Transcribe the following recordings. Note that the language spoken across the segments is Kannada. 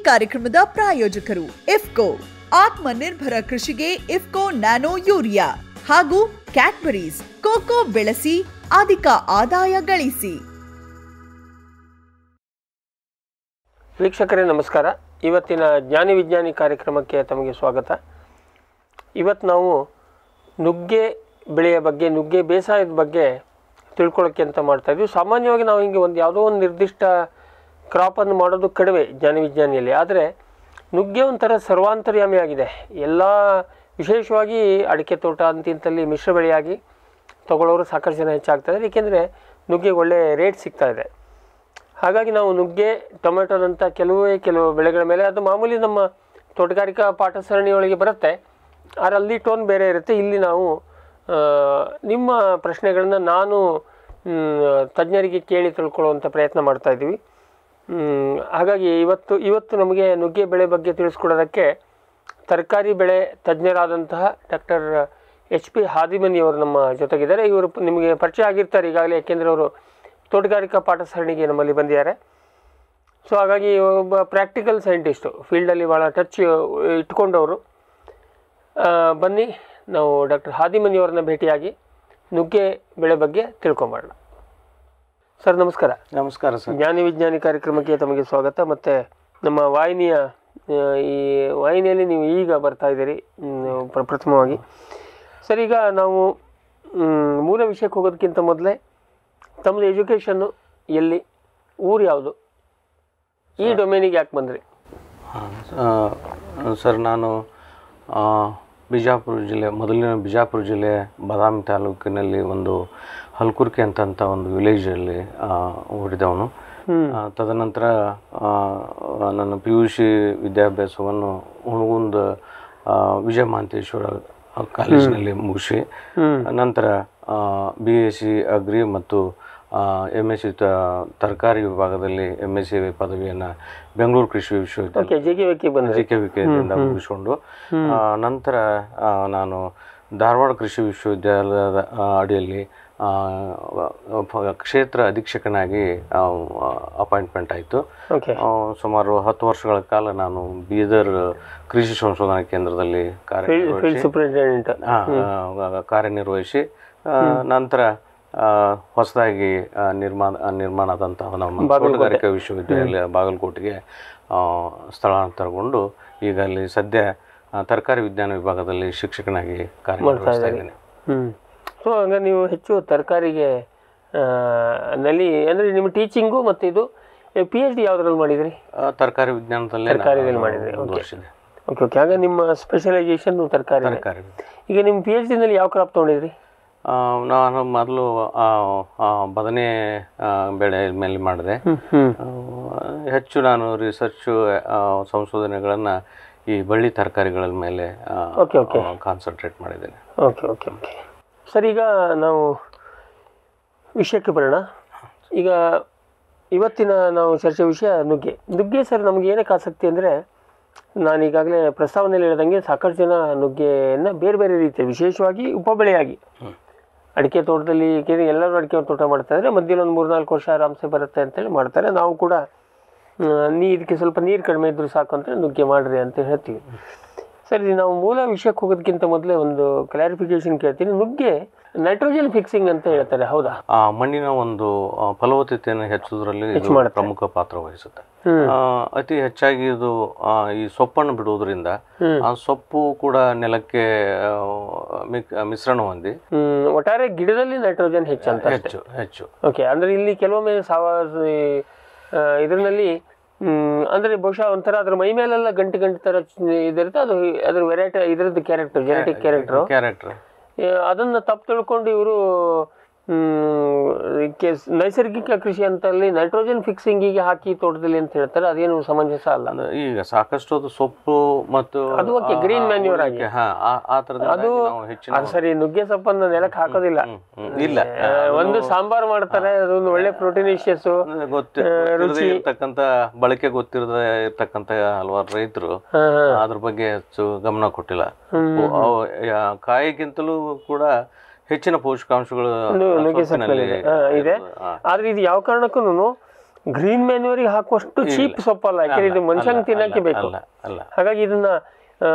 ಕಾರ್ಯಕ್ರಮದ ಪ್ರಾಯೋಜಕರು ಇಫ್ಕೋ ಆತ್ಮನಿರ್ಭರ ಕೃಷಿಗೆ ಇಫ್ಕೋ ನ್ಯಾನೋ ಯೂರಿಯಾ ಹಾಗೂ ಕ್ಯಾಡ್ಬರೀಸ್ ಕೋಕೋ ಬೆಳೆಸಿ ಅಧಿಕ ಆದಾಯ ಗಳಿಸಿ ವೀಕ್ಷಕರೇ ನಮಸ್ಕಾರ ಇವತ್ತಿನ ಜ್ಞಾನಿ ವಿಜ್ಞಾನಿ ಕಾರ್ಯಕ್ರಮಕ್ಕೆ ತಮಗೆ ಸ್ವಾಗತ ಇವತ್ತು ನಾವು ನುಗ್ಗೆ ಬೆಳೆಯ ಬಗ್ಗೆ ನುಗ್ಗೆ ಬೇಸಾಯದ ಬಗ್ಗೆ ತಿಳ್ಕೊಳ್ಳೋಕ್ಕೆ ಅಂತ ಮಾಡ್ತಾ ಇದ್ವಿ ಸಾಮಾನ್ಯವಾಗಿ ನಾವು ಹಿಂಗೆ ಒಂದು ಯಾವುದೋ ಒಂದು ನಿರ್ದಿಷ್ಟ ಕ್ರಾಪನ್ನು ಮಾಡೋದು ಕಡಿಮೆ ಜ್ಞಾನಿ ವಿಜ್ಞಾನಿಯಲ್ಲಿ ಆದರೆ ನುಗ್ಗೆ ಒಂಥರ ಸರ್ವಾಂತರ್ಯಾಮಿ ಆಗಿದೆ ಎಲ್ಲ ವಿಶೇಷವಾಗಿ ಅಡಿಕೆ ತೋಟ ಅಂತಿಂತಲ್ಲಿ ಮಿಶ್ರ ಬೆಳೆಯಾಗಿ ತಗೊಳ್ಳೋರು ಸಾಕಷ್ಟು ಜನ ಹೆಚ್ಚಾಗ್ತಾರೆ ಏಕೆಂದರೆ ನುಗ್ಗೆಗೆ ಒಳ್ಳೆ ರೇಟ್ ಸಿಗ್ತಾ ಇದೆ ಹಾಗಾಗಿ ನಾವು ನುಗ್ಗೆ ಟೊಮೆಟೊದಂಥ ಕೆಲವೇ ಕೆಲವು ಬೆಳೆಗಳ ಮೇಲೆ ಅದು ಮಾಮೂಲಿ ನಮ್ಮ ತೋಟಗಾರಿಕಾ ಪಾಠ ಸರಣಿಯೊಳಗೆ ಬರುತ್ತೆ ಆದರೆ ಅಲ್ಲಿ ಟೋನ್ ಬೇರೆ ಇರುತ್ತೆ ಇಲ್ಲಿ ನಾವು ಆ, ನಿಮ್ಮ ಪ್ರಶ್ನೆಗಳನ್ನ ನಾನು ಮ್, ತಜ್ಞರಿಗೆ ಕೇಳಿ ತಿಳ್ಕೊಳ್ಳುವಂಥ ಪ್ರಯತ್ನ ಮಾಡ್ತಾ ಇದ್ದೀವಿ ಮ್, ಹಾಗಾಗಿ ಇವತ್ತು ಇವತ್ತು ನಮಗೆ ನುಗ್ಗೆ ಬೆಳೆ ಬಗ್ಗೆ ತಿಳಿಸ್ಕೊಡೋದಕ್ಕೆ ತರಕಾರಿ ಬೆಳೆ ತಜ್ಞರಾದಂತಹ ಡಾಕ್ಟರ್ ಎಚ್ ಪಿ ಹಾದಿಮನಿಯವರು ನಮ್ಮ ಜೊತೆಗಿದ್ದಾರೆ ಇವರು ಪ- ನಿಮಗೆ ಪರಿಚಯ ಆಗಿರ್ತಾರೆ ಈಗಾಗಲೇ ಯಾಕೆಂದರೆ ಅವರು ತೋಟಗಾರಿಕಾ ಪಾಠ ಸರಣಿಗೆ ನಮ್ಮಲ್ಲಿ ಬಂದಿದ್ದಾರೆ ಸೊ ಹಾಗಾಗಿ ಒಬ್ಬ ಪ್ರಾಕ್ಟಿಕಲ್ ಸೈಂಟಿಸ್ಟು ಫೀಲ್ಡಲ್ಲಿ ಭಾಳ ಟಚ್ ಇಟ್ಕೊಂಡವರು ಆ, ಬನ್ನಿ ನಾವು ಡಾಕ್ಟರ್ ಹಾದಿಮನಿಯವರನ್ನ ಭೇಟಿಯಾಗಿ ನುಗ್ಗೆ ಬೆಳೆ ಬಗ್ಗೆ ತಿಳ್ಕೊಂಬರೋಣ ಸರ್ ನಮಸ್ಕಾರ ನಮಸ್ಕಾರ ಸರ್ ಜ್ಞಾನಿ ವಿಜ್ಞಾನಿ ಕಾರ್ಯಕ್ರಮಕ್ಕೆ ತಮಗೆ ಸ್ವಾಗತ ಮತ್ತು ನಮ್ಮ ವಾಹಿನಿಯ ಆ, ಈ ವಾಹಿನಿಯಲ್ಲಿ ನೀವು ಈಗ ಬರ್ತಾ ಇದ್ದೀರಿ ಮ್, ಪ್ರ- ಪ್ರಥಮವಾಗಿ ಸರ್ ಈಗ ನಾವು ಮ್, ಮೂಲ ವಿಷಯಕ್ಕೆ ಹೋಗೋದಕ್ಕಿಂತ ಮೊದಲೇ ತಮ್ಮದು ಎಜುಕೇಷನ್ನು ಎಲ್ಲಿ ಊರು ಯಾವುದು ಈ ಡೊಮೇನಿಗೆ ಯಾಕೆ ಬಂದ್ರಿ ಆ, ಸರ್ ನಾನು ಆ, ಬಿಜಾಪುರ ಜಿಲ್ಲೆ ಮೊದಲಿನ ಬಿಜಾಪುರ ಜಿಲ್ಲೆ ಬಾದಾಮಿ ತಾಲೂಕಿನಲ್ಲಿ ಒಂದು ಹಲ್ಕುರ್ಕೆ ಅಂತಂತ ಒಂದು ವಿಲೇಜಲ್ಲಿ ಹುಟ್ಟಿದವನು ಆ, ತದನಂತರ ಆ, ನನ್ನ ಪಿ ಯು ಸಿ ವಿದ್ಯಾಭ್ಯಾಸವನ್ನು ಹುಣಗುಂದ ಆ, ವಿಜಯ ಮಹಾಂತೇಶ್ವರ ಕಾಲೇಜಿನಲ್ಲಿ ಮುಗಿಸಿ ನಂತರ ಬಿ ಎಸ್ ಸಿ ಅಗ್ರಿ ಮತ್ತು ಎಮ್ ಎಸ್ ಸಿ ತರಕಾರಿ ವಿಭಾಗದಲ್ಲಿ ಎಮ್ ಎಸ್ ಸಿ ಪದವಿಯನ್ನು ಬೆಂಗಳೂರು ಕೃಷಿ ವಿಶ್ವವಿದ್ಯಾಲಯ ಓಕೆ ಜೆ ಕೆ ವಿಕ್ಕೆ ಬಂದ್ರಿ ಜಿ ಕೆ ವಿಕೆಯಿಂದ ಮುಗಿಸ್ಕೊಂಡು ಆ, ನಂತರ ಆ, ನಾನು ಧಾರವಾಡ ಕೃಷಿ ವಿಶ್ವವಿದ್ಯಾಲಯದ ಆ, ಅಡಿಯಲ್ಲಿ ಆ, ಪ- ಕ್ಷೇತ್ರ ಅಧೀಕ್ಷಕನಾಗಿ ಅಪಾಯಿಂಟ್ಮೆಂಟ್ ಆಯಿತು ಓಕೆ ಸುಮಾರು ಹತ್ತು ವರ್ಷಗಳ ಕಾಲ ನಾನು ಬೀದರ್ ಕೃಷಿ ಸಂಶೋಧನಾ ಕೇಂದ್ರದಲ್ಲಿ ಫೀಲ್ಡ್ ಕಾರ್ಯ ಸೂಪರಿಂಟೆಂಡೆಂಟ್ ಆ, ಆ, ಕಾರ್ಯನಿರ್ವಹಿಸಿ ಆ, ನಂತರ ಆ, ಹೊಸದಾಗಿ ಆ, ನಿರ್ಮಾಣ ಆ, ನಿರ್ಮಾಣ ಆದಂತಹ ನಮ್ಮ ತೋಟಗಾರಿಕಾ ವಿಶ್ವವಿದ್ಯಾಲಯ ಬಾಗಲಕೋಟೆಗೆ ಆ, ಸ್ಥಳಾಂತರಗೊಂಡು ಈಗ ಅಲ್ಲಿ ಸದ್ಯ ಆ, ತರಕಾರಿ ವಿಜ್ಞಾನ ವಿಭಾಗದಲ್ಲಿ ಶಿಕ್ಷಕನಾಗಿ ಕಾರ್ಯನಿರ್ವಹಿಸ್ತಾ ಇದ್ದೇನೆ ಹ್ಞೂ ಸೊ ಹಂಗಾರೆ ನೀವು ಹೆಚ್ಚು ತರಕಾರಿಗೆ ನಲ್ಲಿ ಅಂದರೆ ನಿಮ್ಮ ಟೀಚಿಂಗು ಮತ್ತು ಇದು ಪಿ ಎಚ್ ಡಿ ಯಾವುದ್ರಲ್ಲಿ ಮಾಡಿದ್ರಿ ಆ, ತರಕಾರಿ ವಿಜ್ಞಾನದಲ್ಲೇ ತರಕಾರಿಯಲ್ಲಿ ನಾನು ಮಾಡಿದ್ರಿ, ಒಂದು okay. ವರ್ಷ ಇದೆ ಓಕೆ ಓಕೆ ಹಾಗೆ ನಿಮ್ಮ ಸ್ಪೆಷಲೈಸೇಷನ್ ತರಕಾರಿ ತರಕಾರಿ ಈಗ ನಿಮ್ಮ ಪಿ ಎಚ್ ಡಿನಲ್ಲಿ ಯಾವ ಕ್ರಾಪ್ ತೊಗೊಂಡಿದ್ರಿ ಆ, ನಾನು ಮೊದಲು ಆ, ಆ, ಬದನೆ ಆ, ಬೆಳೆ ಮೇಲೆ ಮಾಡಿದೆ ಹ್ಞೂ ಆ, ಹೆಚ್ಚು ನಾನು ರಿಸರ್ಚ್ ಸಂಶೋಧನೆಗಳನ್ನು ಈ ಬಳ್ಳಿ ತರಕಾರಿಗಳ ಮೇಲೆ Okay, okay. ಕಾನ್ಸಂಟ್ರೇಟ್ ಮಾಡಿದ್ದೇನೆ ಓಕೆ ಓಕೆ ಓಕೆ ಸರ್ ಈಗ ನಾವು ವಿಷಯಕ್ಕೆ ಬರೋಣ ಈಗ ಇವತ್ತಿನ ನಾವು ಚರ್ಚೆ ವಿಷಯ ನುಗ್ಗೆ ನುಗ್ಗೆ ಸರ್ ನಮಗೆ ಏನಕ್ಕೆ ಆಸಕ್ತಿ ಅಂದರೆ ನಾನು ಈಗಾಗಲೇ ಪ್ರಸ್ತಾವನೆಯಲ್ಲಿ ಹೇಳ್ದಂಗೆ ಸಾಕಷ್ಟು ಜನ ನುಗ್ಗೆಯನ್ನು ಬೇರೆ ಬೇರೆ ರೀತಿಯಲ್ಲಿ ವಿಶೇಷವಾಗಿ ಉಪಬೆಳೆಯಾಗಿ ಅಡಿಕೆ ತೋಟದಲ್ಲಿ ಏಕೆಂದರೆ ಎಲ್ಲರೂ ಅಡಿಕೆ ತೋಟ ಮಾಡ್ತಾ ಇದ್ದಾರೆ ಮಧ್ಯದಲ್ಲಿ ಒಂದು ಮೂರು ನಾಲ್ಕು ವರ್ಷ ಆರಾಮ್ಸೆ ಬರುತ್ತೆ ಅಂತೇಳಿ ಮಾಡ್ತಾರೆ ನಾವು ಕೂಡ ಆ, ನೀ ಇದಕ್ಕೆ ಸ್ವಲ್ಪ ನೀರು ಕಡಿಮೆ ಇದ್ದರೂ ಸಾಕು ಅಂತೇಳಿ ನುಗ್ಗೆ ಮಾಡಿರಿ ಅಂತ ಹೇಳ್ತೀವಿ ಸರಿ ನಾವು ಮೂಲ ವಿಷಯಕ್ಕೆ ಹೋಗೋದಕ್ಕಿಂತ ಮೊದಲೇ ಒಂದು ಕ್ಲಾರಿಫಿಕೇಶನ್ ಕೇಳ್ತೀನಿ ನುಗ್ಗೆ ನೈಟ್ರೋಜನ್ ಫಿಕ್ಸಿಂಗ್ ಅಂತ ಹೇಳ್ತಾರೆ ಹೌದಾ ಆ ಮಣ್ಣಿನ ಒಂದು ಆ, ಫಲವತ್ತತೆಯನ್ನು ಹೆಚ್ಚುವುದರಲ್ಲಿ ಇದು ಮಾಡುತ್ತೆ. ಪ್ರಮುಖ ಪಾತ್ರ ವಹಿಸುತ್ತೆ ಹ್ಮ್. ಆ, ಅತಿ ಹೆಚ್ಚಾಗಿ ಇದು ಆ, ಈ ಸೊಪ್ಪನ್ನು ಬಿಡುವುದರಿಂದ ಆ ಸೊಪ್ಪು ಕೂಡ ನೆಲಕ್ಕೆ ಆ, ಮಿಕ್- ಮಿಶ್ರಣ ಹೊಂದಿ ಹ್ಮ್, ಒಟ್ಟಾರೆ ಗಿಡದಲ್ಲಿ ನೈಟ್ರೋಜನ್ ಹೆಚ್ಚಂತ ಹೆಚ್ಚು ಹೆಚ್ಚು ಓಕೆ ಅಂದ್ರೆ ಇಲ್ಲಿ ಕೆಲವೊಮ್ಮೆ ಸಾವ ಆ, ಇದರಲ್ಲಿ ಹ್ಮ್, ಅಂದ್ರೆ ಬಹುಶಃ ಒಂಥರ ಅದ್ರ ಮೈ ಮೇಲೆಲ್ಲ ಗಂಟೆ ಗಂಟೆ ತರ ಚ- ಇದಿರುತ್ತೆ ಅದು ಅದ್ರ ವೆರೈಟಿ ಇದ್ರದ್ದು ಕ್ಯಾರೆಕ್ಟರ್ ಜೆನೆಟಿಕ್ ಕ್ಯಾರೆಕ್ಟರ್ ಕ್ಯಾರೆಕ್ಟರ್ ಅದನ್ನ ತಪ್ಪು ತಿಳ್ಕೊಂಡು ಇವರು ನೈಸರ್ಗಿಕ ಕೃಷಿ ಅಂತಲ್ಲಿ ನೈಟ್ರೋಜನ್ ಫಿಕ್ಸಿಂಗಿಗೆ ಹಾಕಿ ತೋಟದಲ್ಲಿ ಅಂತ ಹೇಳ್ತಾರೆ ಅದೇನು ಸಮಂಜಸ ಅಲ್ಲ ಅಂದ್ರೆ ಈಗ ಸಾಕಷ್ಟು ಅದು ಸೊಪ್ಪು ಮತ್ತು ಅದು okay, green manure ಆಗಿ. ಹಾ ಆ- ಆ ಥರದ ಅದು ನಾವು ಹೆಚ್ಚಿನ ಅದು ಸರಿ ನುಗ್ಗೆ ಸೊಪ್ಪನ್ನ ನೆಲಕ್ಕೆ ಹಾಕೋದಿಲ್ಲ ಹ್ಮ್, ಹ್ಮ್. ಇಲ್ಲ ಆ, ಒಂದು ಸಾಂಬಾರ್ ಮಾಡ್ತಾರೆ ಅದೊಂದು ಒಳ್ಳೆ ಪ್ರೋಟೀನಿಷಿಯಸ್ ಗೊತ್ತಿ ಗೊತ್ತಿರದೇ ಇರ್ತಕ್ಕಂಥ ಬಳಕೆ ಗೊತ್ತಿರದೇ ಇರ್ತಕ್ಕಂಥ ಹಲವಾರು ರೈತರು ಅದ್ರ ಬಗ್ಗೆ ಹೆಚ್ಚು ಗಮನ ಕೊಟ್ಟಿಲ್ಲ ಅವು ಯಾ- ಕಾಯಿಗಿಂತಲೂ ಕೂಡ ಹೆಚ್ಚಿನ ಪೋಷಕಾಂಶಗಳು ನುಗ್ಗೆ ಸೊಪ್ಪಿನಲ್ಲಿ ಸೊಪ್ಪಿನಲ್ಲಿ, ಹಾ, ಇದೆ ಹಾ. ಆದ್ರೆ ಇದು ಯಾವ ಕಾರಣಕ್ಕೂ ಗ್ರೀನ್ ಮ್ಯಾನ್ಯೂರಿಗೆ ಹಾಕುವಷ್ಟು ಚೀಪ್ ಸೊಪ್ಪಲ್ಲ ಯಾಕಂದ್ರೆ ಇದು ಮನುಷ್ಯಂಗೆ ತಿನ್ನಕ್ಕೆ ಬೇಕು ಅಲ್ಲ ಅಲ್ಲ ಹಾಗಾಗಿ ಇದನ್ನ ಆ,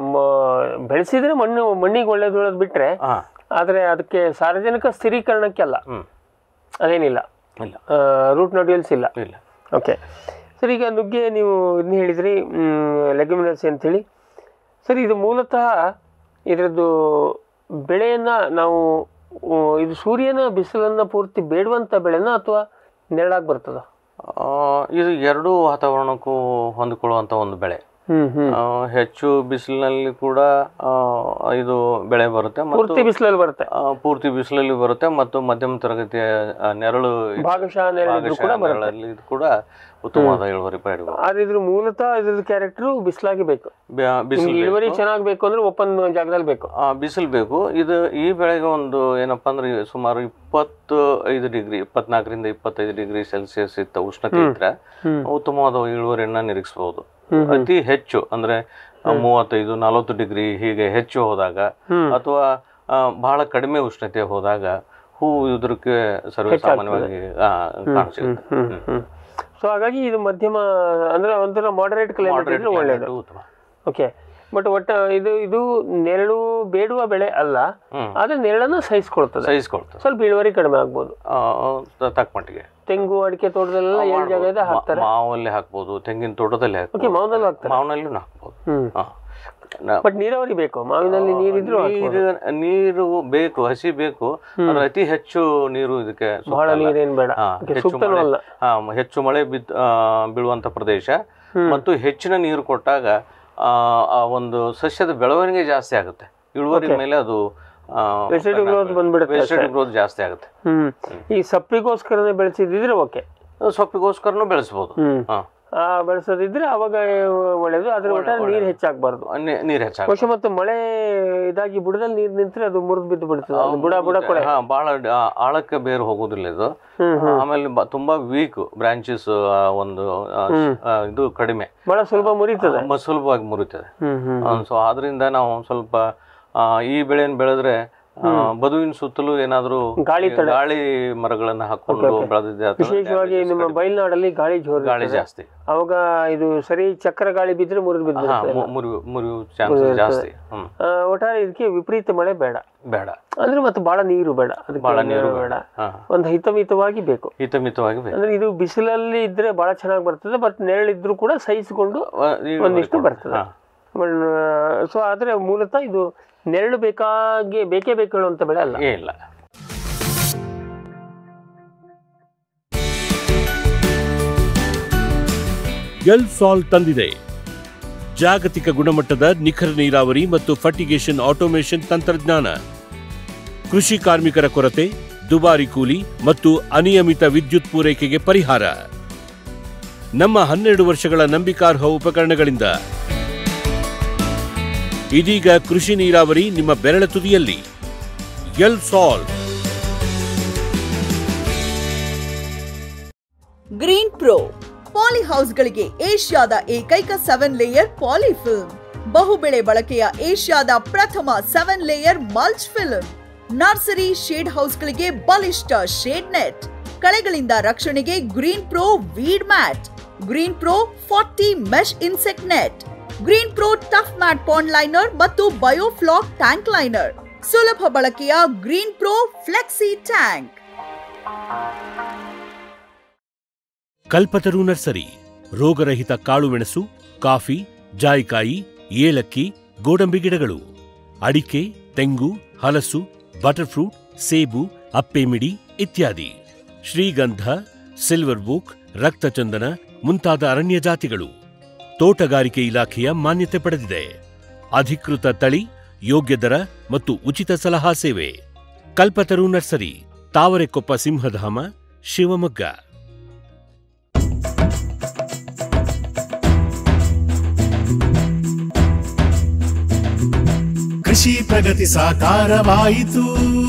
ಮ- ಬೆಳೆಸಿದ್ರೆ ಮಣ್ಣು ಮಣ್ಣಿಗೆ ಒಳ್ಳೇದು ಉಳೋದು ಬಿಟ್ರೆ ಹಾ ಆದರೆ ಅದಕ್ಕೆ ಸಾರ್ವಜನಿಕ ಸ್ಥಿರೀಕರಣಕ್ಕೆಲ್ಲ ಹ್ಮ್ ಅದೇನಿಲ್ಲ ಇಲ್ಲ ರೂಟ್ ನೋಡ್ಯೂಲ್ಸ್ ಇಲ್ಲ ಇಲ್ಲ ಓಕೆ ಸರ್ ಈಗ ನುಗ್ಗೆ ನೀವು ಇದನ್ನ ಹೇಳಿದ್ರಿ ಲೆಗ್ಯುಮಿನಸ್ ಅಂತೇಳಿ ಸರ್ ಇದು ಮೂಲತಃ ಇದರದ್ದು ಬೆಳೆಯನ್ನು ನಾವು ಆ, ಇದು ಸೂರ್ಯನ ಬಿಸಿಲನ್ನು ಪೂರ್ತಿ ಬೇಡುವಂಥ ಬೆಳೆನ ಅಥವಾ ನೆರಳಾಗಿ ಬರ್ತದ ಆ, ಇದು ಎರಡೂ ವಾತಾವರಣಕ್ಕೂ ಹೊಂದಿಕೊಳ್ಳುವಂಥ ಒಂದು ಬೆಳೆ ಹ್ಮ್ ಹ್ಮ್ ಆ, ಹೆಚ್ಚು ಬಿಸಿಲಿನಲ್ಲಿ ಕೂಡ ಆ, ಇದು ಬೆಳೆ ಬರುತ್ತೆ ಮತ್ತು ಪೂರ್ತಿ ಬಿಸಿಲಲ್ಲಿ ಬರುತ್ತೆ ಆ, ಪೂರ್ತಿ ಬಿಸಿಲಲ್ಲಿ ಬರುತ್ತೆ ಮತ್ತು ಮಧ್ಯಮ ತರಗತಿಯ ಆ, ನೆರಳು ಭಾಗಶಃ ನೆರಳಿದ್ರು ಕೂಡ ಭಾಗಶಃ ನೆರಳಲ್ಲಿ ಇದು ಕೂಡ ಉತ್ತಮವಾದ ಇಳುವರಿ ಪಡೆಯಬಹುದು ಆದ್ರೆ ಇದ್ರ ಮೂಲತಃ ಇದ್ರದ್ದು ಕ್ಯಾರೆಕ್ಟರ್ ಬಿಸಿಲಾಗಿ ಬೇಕು ಬಿಸಿಲು ನಿಮ್ಗೆ ಇಳುವರಿ ಚೆನ್ನಾಗಿ ಬೇಕು ಅಂದ್ರೆ ಓಪನ್ ಜಾಗದಲ್ಲಿ ಬೇಕು ಬಿಸಿಲು ಬೇಕು ಇದು ಈ ಬೆಳೆಗೆ ಒಂದು ಏನಪ್ಪಾ ಅಂದ್ರೆ ಸುಮಾರು ಇಪ್ಪತ್ತು ಐದು ಡಿಗ್ರಿ ಇಪ್ಪತ್ನಾಲ್ಕರಿಂದ ಇಪ್ಪತ್ತೈದು ಡಿಗ್ರಿ ಸೆಲ್ಸಿಯಸ್ ಇತ್ತ ಉಷ್ಣತೆ ಇದ್ರೆ ಹ್ಮ್. ಉತ್ತಮವಾದ ಇಳುವರಿಯನ್ನ ನಿರೀಕ್ಷಿಸಬಹುದು ಅತಿ ಹೆಚ್ಚು ಅಂದ್ರೆ ಆ, ಮೂವತ್ತೈದು ನಲವತ್ತು ಡಿಗ್ರಿ ಹೀಗೆ ಹೆಚ್ಚು ಹೋದಾಗ ಹ್ಮ್. ಅಥವಾ ಆ, ಬಹಳ ಕಡಿಮೆ ಉಷ್ಣತೆ ಹೋದಾಗ ಹೂವು ಇದಕ್ಕೆ ಸರ್ವೇ ಸಾಮಾನ್ಯವಾಗಿ ಆ, ಕಾಣಸಿಗುತ್ತೆ ಹ್ಮ್ ಹ್ಮ್ ಸೊ ಹಾಗಾಗಿ ಇದು ಮಧ್ಯಮ ಅಂದ್ರೆ ಒಂಥರ ಮಾಡರೇಟ್ ಕ್ಲೈಮೇಟ್ Moderate ಇದ್ರೆ ಒಳ್ಳೇದು climate ಉತ್ತಮ ಓಕೆ ಬಟ್ ಒಟ್ಟ ಇದು ಇದು ನೆರಳು ಬೇಡುವ ಬೆಳೆ ಅಲ್ಲ ಹ್ಮ್. ಆದ್ರೆ ನೆರಳನ್ನು ಸಹಿಸ್ಕೊಳ್ತದೆ ಸಹಿಸ್ಕೊಳ್ತದೆ ಸ್ವಲ್ಪ ಇಳುವರಿ ಕಡಿಮೆ ಆಗ್ಬೋದು ಆ, ತ- ತಕ್ಕ ಮಟ್ಟಿಗೆ ತೆಂಗು ಅಡಿಕೆ ತೋಟದಲ್ಲೆಲ್ಲ ಏಳು ಜಾಗ ಇದೆ ಹಾಕ್ತಾರೆ ಮಾ- ಮಾವಲ್ಲಿ ಹಾಕ್ಬೋದು ತೆಂಗಿನ ತೋಟದಲ್ಲಿ ಓಕೆ ಹಾಕ್ಬೋದು ಮಾವಿನಲ್ಲಿ ಹಾಕ್ತಾರೆ ಮಾವಿನಲ್ಲಿನೂ ಹಾಕ್ಬೋದು ಹ್ಮ್ ಹಾ. ನ- ಬಟ್ ನೀರಾವರಿ ಬೇಕು ಮಾವಿನಲ್ಲಿ ನೀರಿದ್ರು ಹಾಕ್ಬೋದು. ನೀರು ನೀರು ಬೇಕು ಹಸಿ ಬೇಕು ಆದ್ರೆ ಅತಿ ಹೆಚ್ಚು ನೀರು ಇದಕ್ಕೆ ಸೂಕ್ತ ಬಹಳ ಅಲ್ಲ. ನೀರೇನ್ ಬೇಡ ಹಾ, Okay, ಹೆಚ್ಚು ಸೂಕ್ತನೂ ಮಳೆ ಅಲ್ಲ ಹಾ, ಮ- ಹೆಚ್ಚು ಮಳೆ ಬಿದ್ ಆ, ಬೀಳುವಂತ ಪ್ರದೇಶ ಮತ್ತು ಹೆಚ್ಚಿನ ನೀರು ಕೊಟ್ಟಾಗ ಆ, ಆ ಒಂದು ಸಸ್ಯದ ಬೆಳವಣಿಗೆ ಜಾಸ್ತಿ ಆಗುತ್ತೆ ಇಳುವರಿ ಮೇಲೆ ಅದು Vegetative growth ಬಂದ್ಬಿಡುತ್ತೆ ವೆಜಿಟೇಟಿವ್ ಗ್ರೋತ್ ಜಾಸ್ತಿ ಆಗುತ್ತೆ ಹ್ಮ್ ಈ ಸಪ್ಪಿಗೋಸ್ಕರನೇ ಬೆಳೆಸಿದ್ರೆ ಓಕೆ ಸೊಪ್ಪಿಗೋಸ್ಕರನೂ ಬೆಳೆಸ್ಬೋದು ಹ್ಮ್ ಹಾ. ಆ ಬೆಳೆಸೋದಿದ್ರೆ ಅವಾಗ ಒಳ್ಳೇದು ಅದ್ರ ಒಟ್ಟಾರೆ ನೀರು ಹೆಚ್ಚಾಗಬಾರ್ದು ನೀ- ನೀರು ಹೆಚ್ಚಾಗುತ್ತೆ ಬಹುಶಃ ಮತ್ತೆ ಮಳೆ ಇದಾಗಿ ಬುಡದಲ್ಲಿ ನೀರು ನಿಂತ್ರೆ ಅದು ಮುರಿದು ಬಿದ್ದು ಬಿಡ್ತದೆ ಅದು ಬುಡ ಬುಡ ಕೊಳೆ ಹಾ ಬಹಳ ಆ, ಆಳಕ್ಕೆ ಬೇರು ಹೋಗೋದಿಲ್ಲ ಇದು ಹ್ಮ್, ಆಮೇಲೆ ಬ- ತುಂಬಾ ವೀಕ್ ಬ್ರಾಂಚಸ್ ಒಂದು ಆ, ಆ, ಇದು ಕಡಿಮೆ ಬಹಳ ಸುಲಭ ಮುರಿತದೆ ಮ- ಸುಲಭವಾಗಿ ಮುರಿತದೆ ಹ್ಮ್ ಹ್ಮ್ ಸೊ ಆದ್ರಿಂದ ನಾವು ಸ್ವಲ್ಪ ಆ, ಈ ಬೆಳೆಯನ್ನು ಬೆಳೆದ್ರೆ ಆ, ಬದುವಿನ ಸುತ್ತಲೂ ಏನಾದ್ರೂ ಗಾಳಿ ಈ ಗಾಳಿ ಮರಗಳನ್ನ ಹಾಕೊಂಡು ಬೆಳೆದಿದ್ದೆ ಅಥವಾ ವಿಶೇಷವಾಗಿ ನಿಮ್ಮ ಬಯಲ್ನಾಡಲ್ಲಿ ಗಾಳಿ ಜೋರು ಗಾಳಿ ಜಾಸ್ತಿ ಅವಾಗ ಇದು ಸರಿ ಚಕ್ರ ಗಾಳಿ ಬಿದ್ರೆ ಮುರಿದು ಬಿದ್ದು ಹಾ ಮು- ಮುರಿಯು ಮುರಿಯು ಚಾನ್ಸಸ್ ಜಾಸ್ತಿ ಹ್ಮ್ ಆ, ಒಟ್ಟಾರೆ ಇದಕ್ಕೆ ವಿಪರೀತ ಮಳೆ ಬೇಡ ಬೇಡ ಅಂದ್ರೆ ಮತ್ತೆ ಬಹಳ ನೀರು ಬೇಡ ಅದಕ್ಕೆ ಬಹಳ ನೀರು ಬೇಡ ಹಾ ಒಂದು ಹಿತಮಿತವಾಗಿ ಬೇಕು ಹಿತಮಿತವಾಗಿ ಬೇಕು ಅಂದ್ರೆ ಇದು ಬಿಸಿಲಲ್ಲಿ ಇದ್ರೆ ಬಹಳ ಚೆನ್ನಾಗಿ ಬರ್ತದೆ ಬಟ್ ನೆರಳಿದ್ರು ಕೂಡ ಸಹಿಸಿಕೊಂಡು ವ- ಇಳುವರಿ ಒಂದಿಷ್ಟು ಕೊಡುತ್ತೆ. ಬರ್ತದೆ ಹಾ. ಸೊ ಆದ್ರೆ ಮೂಲತಃ ಇದು ನೆರಳು ಬೇಕಾಗಿ ಬೇಕೇ ಬೇಕು ಹೇಳುವಂತ ಬೆಳೆ ಅಲ್ಲ ಏ ಇಲ್ಲ ಎಲ್ ಸಾಲ್ ತಂದಿದೆ ಜಾಗತಿಕ ಗುಣಮಟ್ಟದ ನಿಖರ ನೀರಾವರಿ ಮತ್ತು ಫರ್ಟಿಗೇಷನ್ ಆಟೋಮೇಷನ್ ತಂತ್ರಜ್ಞಾನ ಕೃಷಿ ಕಾರ್ಮಿಕರ ಕೊರತೆ ದುಬಾರಿ ಕೂಲಿ ಮತ್ತು ಅನಿಯಮಿತ ವಿದ್ಯುತ್ ಪೂರೈಕೆಗೆ ಪರಿಹಾರ ನಮ್ಮ ಹನ್ನೆರಡು ವರ್ಷಗಳ ನಂಬಿಕಾರ್ಹ ಉಪಕರಣಗಳಿಂದ ಇದೀಗ ಕೃಷಿ ನೀರಾವರಿ ನಿಮ್ಮ ಬೆರಳ ತುದಿಯಲ್ಲಿ ಎಲ್ ಸಾಲ್ ಗ್ರೀನ್ ಪ್ರೋ ಪಾಲಿ ಹೌಸ್ಗಳಿಗೆ ಏಷ್ಯಾದ ಏಕೈಕ ಸೆವೆನ್ ಲೇಯರ್ ಪಾಲಿ ಫಿಲ್ಮ್ ಬಹುಬೆಳೆ ಬಳಕೆಯ ಏಷ್ಯಾದ ಪ್ರಥಮ seven layer mulch film nursery shade ಹೌಸ್ಗಳಿಗೆ ಬಲಿಷ್ಠ ಶೇಡ್ ನೆಟ್ ಕಳೆಗಳಿಂದ ರಕ್ಷಣೆಗೆ green pro weed mat green pro forty mesh insect net green pro tough mat pond liner ಮತ್ತು ಬಯೋಫ್ಲಾಕ್ ಟ್ಯಾಂಕ್ ಲೈನರ್ ಸುಲಭ ಬಳಕೆಯ green pro flexi tank Kalpataru nursery ರೋಗರಹಿತ ಕಾಳುಮೆಣಸು ಕಾಫಿ ಜಾಯಿಕಾಯಿ ಏಲಕ್ಕಿ ಗೋಡಂಬಿ ಗಿಡಗಳು ಅಡಿಕೆ ತೆಂಗು ಹಲಸು ಬಟರ್ ಫ್ರೂಟ್ ಸೇಬು ಅಪ್ಪೆಮಿಡಿ ಇತ್ಯಾದಿ ಶ್ರೀಗಂಧ ಸಿಲ್ವರ್ ಬುಕ್ ರಕ್ತಚಂದನ ಮುಂತಾದ ಅರಣ್ಯ ಜಾತಿಗಳು ತೋಟಗಾರಿಕೆ ಇಲಾಖೆಯ ಮಾನ್ಯತೆ ಪಡೆದಿದೆ ಅಧಿಕೃತ ತಳಿ ಯೋಗ್ಯ ದರ ಮತ್ತು ಉಚಿತ ಸಲಹಾ ಸೇವೆ ಕಲ್ಪತರು ನರ್ಸರಿ ತಾವರೆಕೊಪ್ಪ ಸಿಂಹಧಾಮ ಶಿವಮೊಗ್ಗ ಕೃಷಿ ಪ್ರಗತಿ ಸಾಕಾರವಾಯಿತು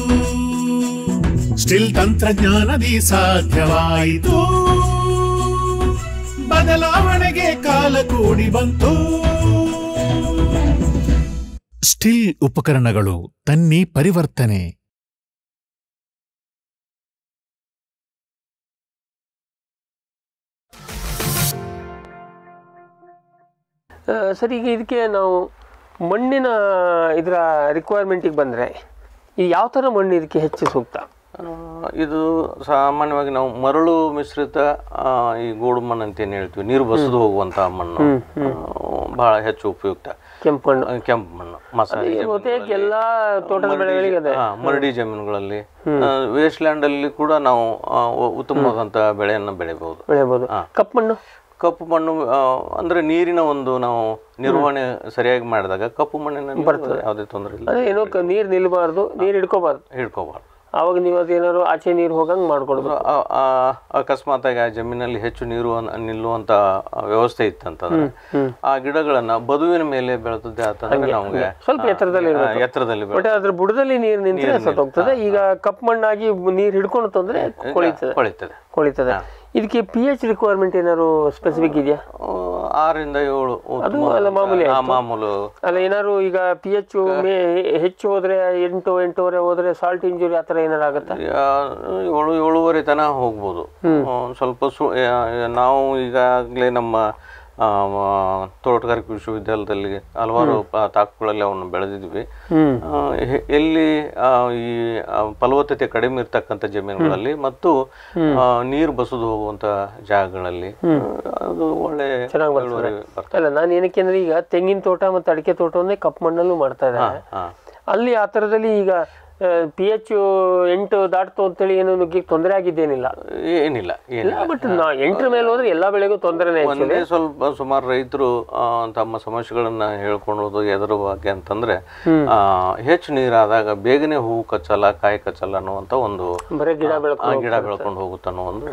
ಸ್ಟಿಲ್ ತಂತ್ರಜ್ಞಾನದಿ ಸಾಧ್ಯವಾಯಿತು ಬದಲಾವಣೆಗೆ ಕಾಲ ಕೂಡಿ ಬಂತು ಸ್ಟಿಲ್ ಉಪಕರಣಗಳು ತನ್ನಿ ಪರಿವರ್ತನೆ ಆ, ಸರ್ ಈಗ ಇದಕ್ಕೆ ನಾವು ಮಣ್ಣಿನ ಇದರ ರಿಕ್ವೈರ್ಮೆಂಟಿಗೆ ಬಂದರೆ ಈ ಯಾವ ಥರ ಮಣ್ಣು ಇದಕ್ಕೆ ಹೆಚ್ಚು ಸೂಕ್ತ ಆ, ಇದು ಸಾಮಾನ್ಯವಾಗಿ ನಾವು ಮರಳು ಮಿಶ್ರಿತ ಆ, ಈ ಗೋಡು ಮಣ್ಣು ಅಂತ ಏನು ಹೇಳ್ತೀವಿ ನೀರು ಬಸಿದು ಹೋಗುವಂತಹ ಮಣ್ಣು ಆ, ಬಹಳ ಹೆಚ್ಚು ಉಪಯುಕ್ತ ಕೆಂಪು ಮಣ್ಣು ಆ, ಕೆಂಪು ಮಣ್ಣು ಮಸಾಲೆ ಬಹುತೇಕ ಎಲ್ಲ ತೋಟದ ಬೆಳೆಗಳಿಗೆ ಅದೇ ಹಾ, ಮರಡಿ ಜಮೀನುಗಳಲ್ಲಿ ವೇಸ್ಟ್ ಲ್ಯಾಂಡ್ ಅಲ್ಲಿ ಕೂಡ ನಾವು ಆ, ಉ- ಉತ್ತಮವಾದಂತಹ ಬೆಳೆಯನ್ನು ಬೆಳಿಬಹುದು ಬೆಳೆಯಬಹುದು ಕಪ್ಪು ಮಣ್ಣು ಕಪ್ಪು ಮಣ್ಣು ಆ, ಅಂದ್ರೆ ನೀರಿನ ಒಂದು ನಾವು ನಿರ್ವಹಣೆ ಸರಿಯಾಗಿ ಮಾಡಿದಾಗ ಕಪ್ಪು ಮಣ್ಣಿನಲ್ಲಿ ಯಾವುದೇ ತೊಂದರೆ ಇಲ್ಲ ಅದೇ ಏನೋ ಕ- ನೀರು ನಿಲ್ಬಾರ್ದು ನೀರು ಹಿಡ್ಕೋಬಾರ್ದು ಹಿಡ್ಕೋಬಾರ್ದು ಆವಾಗ ನೀವು ಅದೇನಾದ್ರು ಆಚೆ ನೀರು ಹೋಗಂಗೆ ಮಾಡ್ಕೊಡ್ಬೇಕು ಆ- ಆ- ಅಕಸ್ಮಾತಾಗಿ ಆ ಜಮೀನಲ್ಲಿ ಹೆಚ್ಚು ನೀರು ಅನ್- ನಿಲ್ಲುವಂತ ವ್ಯವಸ್ಥೆ ಇತ್ತಂತಂದ್ರೆ ಆ ಗಿಡಗಳನ್ನ ಬದುವಿನ ಮೇಲೆ ಬೆಳೆದದ್ದೇ ಆತಂದ್ರೆ ನಮ್ಗೆ ಸ್ವಲ್ಪ ಎತ್ತರದಲ್ಲಿ ಆ, ಎತ್ತರದಲ್ಲಿ ಬೆಳೆ ಬಟ್ ಅದ್ರ ಬುಡದಲ್ಲಿ ನೀರು ನಿಂತರೆ ಸತ್ತೋಗ್ತದೆ ಈಗ ಕಪ್ಪು ಮಣ್ಣಾಗಿ ನೀರು ಹಿಡ್ಕೊಂಡು ತಂದ್ರೆ ಕೊಳಿತದೆ ಕೊಳಿತದೆ ಕೊಳಿತದೆ ಇದಕ್ಕೆ ಪಿ ಎಚ್ ರಿಕ್ವೈರ್ಮೆಂಟ್ ಏನಾದ್ರು ಸ್ಪೆಸಿಫಿಕ್ ಇದೆಯಾ ಆ, ಆರರಿಂದ ಏಳು ಅದು ಉತ್ತಮ- ಅಲ್ಲ ಮಾಮೂಲಿ ಆ, ಆಯ್ತು. ಮಾಮೂಲು ಅಲ್ಲ ಏನಾದ್ರು ಈಗ ಪಿ ಎಚ್ ಹೆಚ್ಚು ಹೋದ್ರೆ ಎಂಟು ಎಂಟೂವರೆ ಹೋದ್ರೆ ಸಾಲ್ಟ್ ಇಂಜುರಿ ಆ ಥರ ಏನಾರು ಆಗುತ್ತಾ ಆ, ಏಳು ಏಳುವರೆ ತನ ಹೋಗ್ಬೋದು ಆ, ಸ್ವಲ್ಪ ಸು ಆ, ನಾವು ಈಗಾಗಲೇ ನಮ್ಮ ಆ, ಮ- ತೋಟಗಾರಿಕೆ ವಿಶ್ವವಿದ್ಯಾಲಯದಲ್ಲಿ ಹಲವಾರು ಪ- ತಾಕುಗಳಲ್ಲಿ ಅವನ್ನು ಬೆಳೆದಿದ್ವಿ ಆ, ಹೆ- ಎಲ್ಲಿ ಆ, ಈ ಆ, ಫಲವತ್ತತೆ ಕಡಿಮೆ ಇರ್ತಕ್ಕಂಥ ಜಮೀನುಗಳಲ್ಲಿ ಮತ್ತು ಆ, ನೀರು ಬಸಿದು ಹೋಗುವಂತ ಜಾಗಗಳಲ್ಲಿ ಆ, ಅದು ಒಳ್ಳೆ ಚೆನ್ನಾಗಿ ಬರ್ತದೆ. ಇಳುವರಿ ಬರ್ತದೆ ಅಲ್ಲ ನಾನು ಏನಕ್ಕೆ ಅಂದ್ರೆ ಈಗ ತೆಂಗಿನ ತೋಟ ಮತ್ತು ಅಡಿಕೆ ತೋಟವನ್ನೇ ಕಪ್ಪು ಮಣ್ಣಲ್ಲೂ ಮಾಡ್ತಾ ಇದ್ದಾರೆ ಹಾ ಅಲ್ಲಿ ಆ ಥರದಲ್ಲಿ ಈಗ ಪಿ ಎಚ್ ಎಂಟು ದಾಟ್ತು ಅಂತೇಳಿ ಏನು ನುಗ್ಗಿಗೆ ತೊಂದರೆ ಆಗಿದ್ದೇನಿಲ್ಲ ಏನಿಲ್ಲ ಏನಿಲ್ಲ ಬಟ್ ನಾ ಎಂಟರ ಮೇಲೆ ಹೋದ್ರೆ ಎಲ್ಲಾ ಬೆಳೆಗೂ ತೊಂದರೆನೇ ಒಂದೇ ಸ್ವಲ್ಪ ಸುಮಾರು ರೈತರು ತಮ್ಮ ಸಮಸ್ಯೆಗಳನ್ನ ಹೇಳ್ಕೊಳ್ಳೋದು ಎದರ ಬಗ್ಗೆ ಅಂತಂದ್ರೆ ಆ, ಹೆಚ್ಚು ನೀರಾದಾಗ ಬೇಗನೆ ಹೂವು ಕಚ್ಚಲ್ಲ ಕಾಯಿ ಕಚ್ಚಲ್ಲ ಅನ್ನುವಂತ ಒಂದು ಬರೀ ಗಿಡ ಬೆಳ್ಕೊ ಆ, ಗಿಡ ಬೆಳ್ಕೊಂಡು ಹೋಗುತ್ತೆ ಅನ್ನೋ ಒಂದು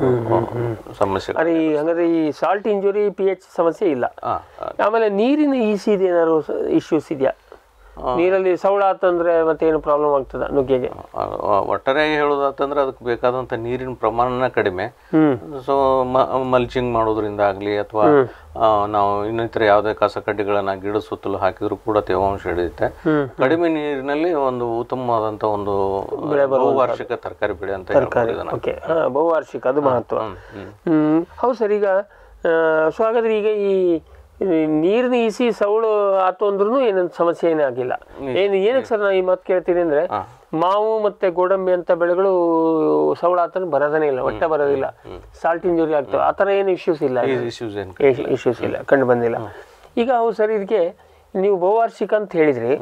ಸಮಸ್ಯೆ ಅರೆ ಈ ಹಂಗಾದ್ರೆ ಈ ಸಾಲ್ಟ್ ಇಂಜುರಿ ಪಿ ಎಚ್ ಸಮಸ್ಯೆ ಇಲ್ಲ ಆ, ಆ, ಆಮೇಲೆ ನೀರಿನ ಈಸಿ ಇದೆ ಏನಾದ್ರು ಇಶ್ಯೂಸ್ ಇದೆಯಾ ನೀರಲ್ಲಿ ಸೌಳ ಆತಂದ್ರೆ ಮತ್ತೆ ಏನು ಪ್ರಾಬ್ಲಮ್ ಆಗ್ತದ ನುಗ್ಗೆಗೆ ಆ, ಒಟ್ಟಾರೆಯಾಗಿ ಹೇಳೋದಾತಂದ್ರೆ ಅದಕ್ಕೆ ಬೇಕಾದಂತ ನೀರಿನ ಪ್ರಮಾಣನ ಕಡಿಮೆ ಸೊ ಮಲ್ಚಿಂಗ್ ಮಾಡೋದ್ರಿಂದ ಆಗ್ಲಿ ಅಥವಾ ನಾವು ಇನ್ನಿತರ ಯಾವುದೇ ಕಸ ಕಡ್ಡಿಗಳನ್ನ ಗಿಡ ಸುತ್ತಲೂ ಹಾಕಿದ್ರು ಕೂಡ ತೇವಾಂಶ ಹಿಡಿಯುತ್ತೆ ಕಡಿಮೆ ನೀರಿನಲ್ಲಿ ಒಂದು ಉತ್ತಮವಾದಂತ ಒಂದು ಬಹುವಾರ್ಷಿಕ ತರಕಾರಿ ಬೆಳೆ ಅಂತ ಹೇಳ್ಬೋದು ಇದನ್ನ. ಓಕೆ ಹಾ ಬಹುವಾರ್ಷಿಕ ಅದು ಮಹತ್ವ ಹ್ಮ್, ಹ್ಮ್. ಹ್ಮ್ ಹೌದು ಸರ್ ಈಗ ಸೊ ಹಾಗಾದ್ರೆ ಈಗ ಈ ಈ ನೀರಿನ ಈಸಿ ಸೌಳು ಆತು ಅಂದ್ರೂ ಏನೊಂದು ಸಮಸ್ಯೆ ಏನೇ ಆಗಿಲ್ಲ ಏನು ಏನಕ್ಕೆ ಸರ್ ನಾನು ಈ ಮಾತು ಕೇಳ್ತೀನಿ ಅಂದ್ರೆ ಮಾವು ಮತ್ತೆ ಗೋಡಂಬಿ ಅಂತ ಬೆಳೆಗಳು ಸೌಳು ಆತನ ಬರೋದೇ ಇಲ್ಲ ಒಟ್ಟೆ ಬರೋದಿಲ್ಲ ಸಾಲ್ಟ್ ಇಂಜುರಿ ಆಗ್ತವೆ ಆ ಥರ ಏನು ಇಶ್ಯೂಸ್ ಇಲ್ಲ ಈ issues ಏನ್ ಇಶ್ಯೂಸ್ ಇಲ್ಲ ಕಂಡು ಬಂದಿಲ್ಲ ಈಗ ಹೌದು ಸರ್ ಇದಕ್ಕೆ ನೀವು ಬಹುವಾರ್ಷಿಕ ಅಂತ ಹೇಳಿದ್ರಿ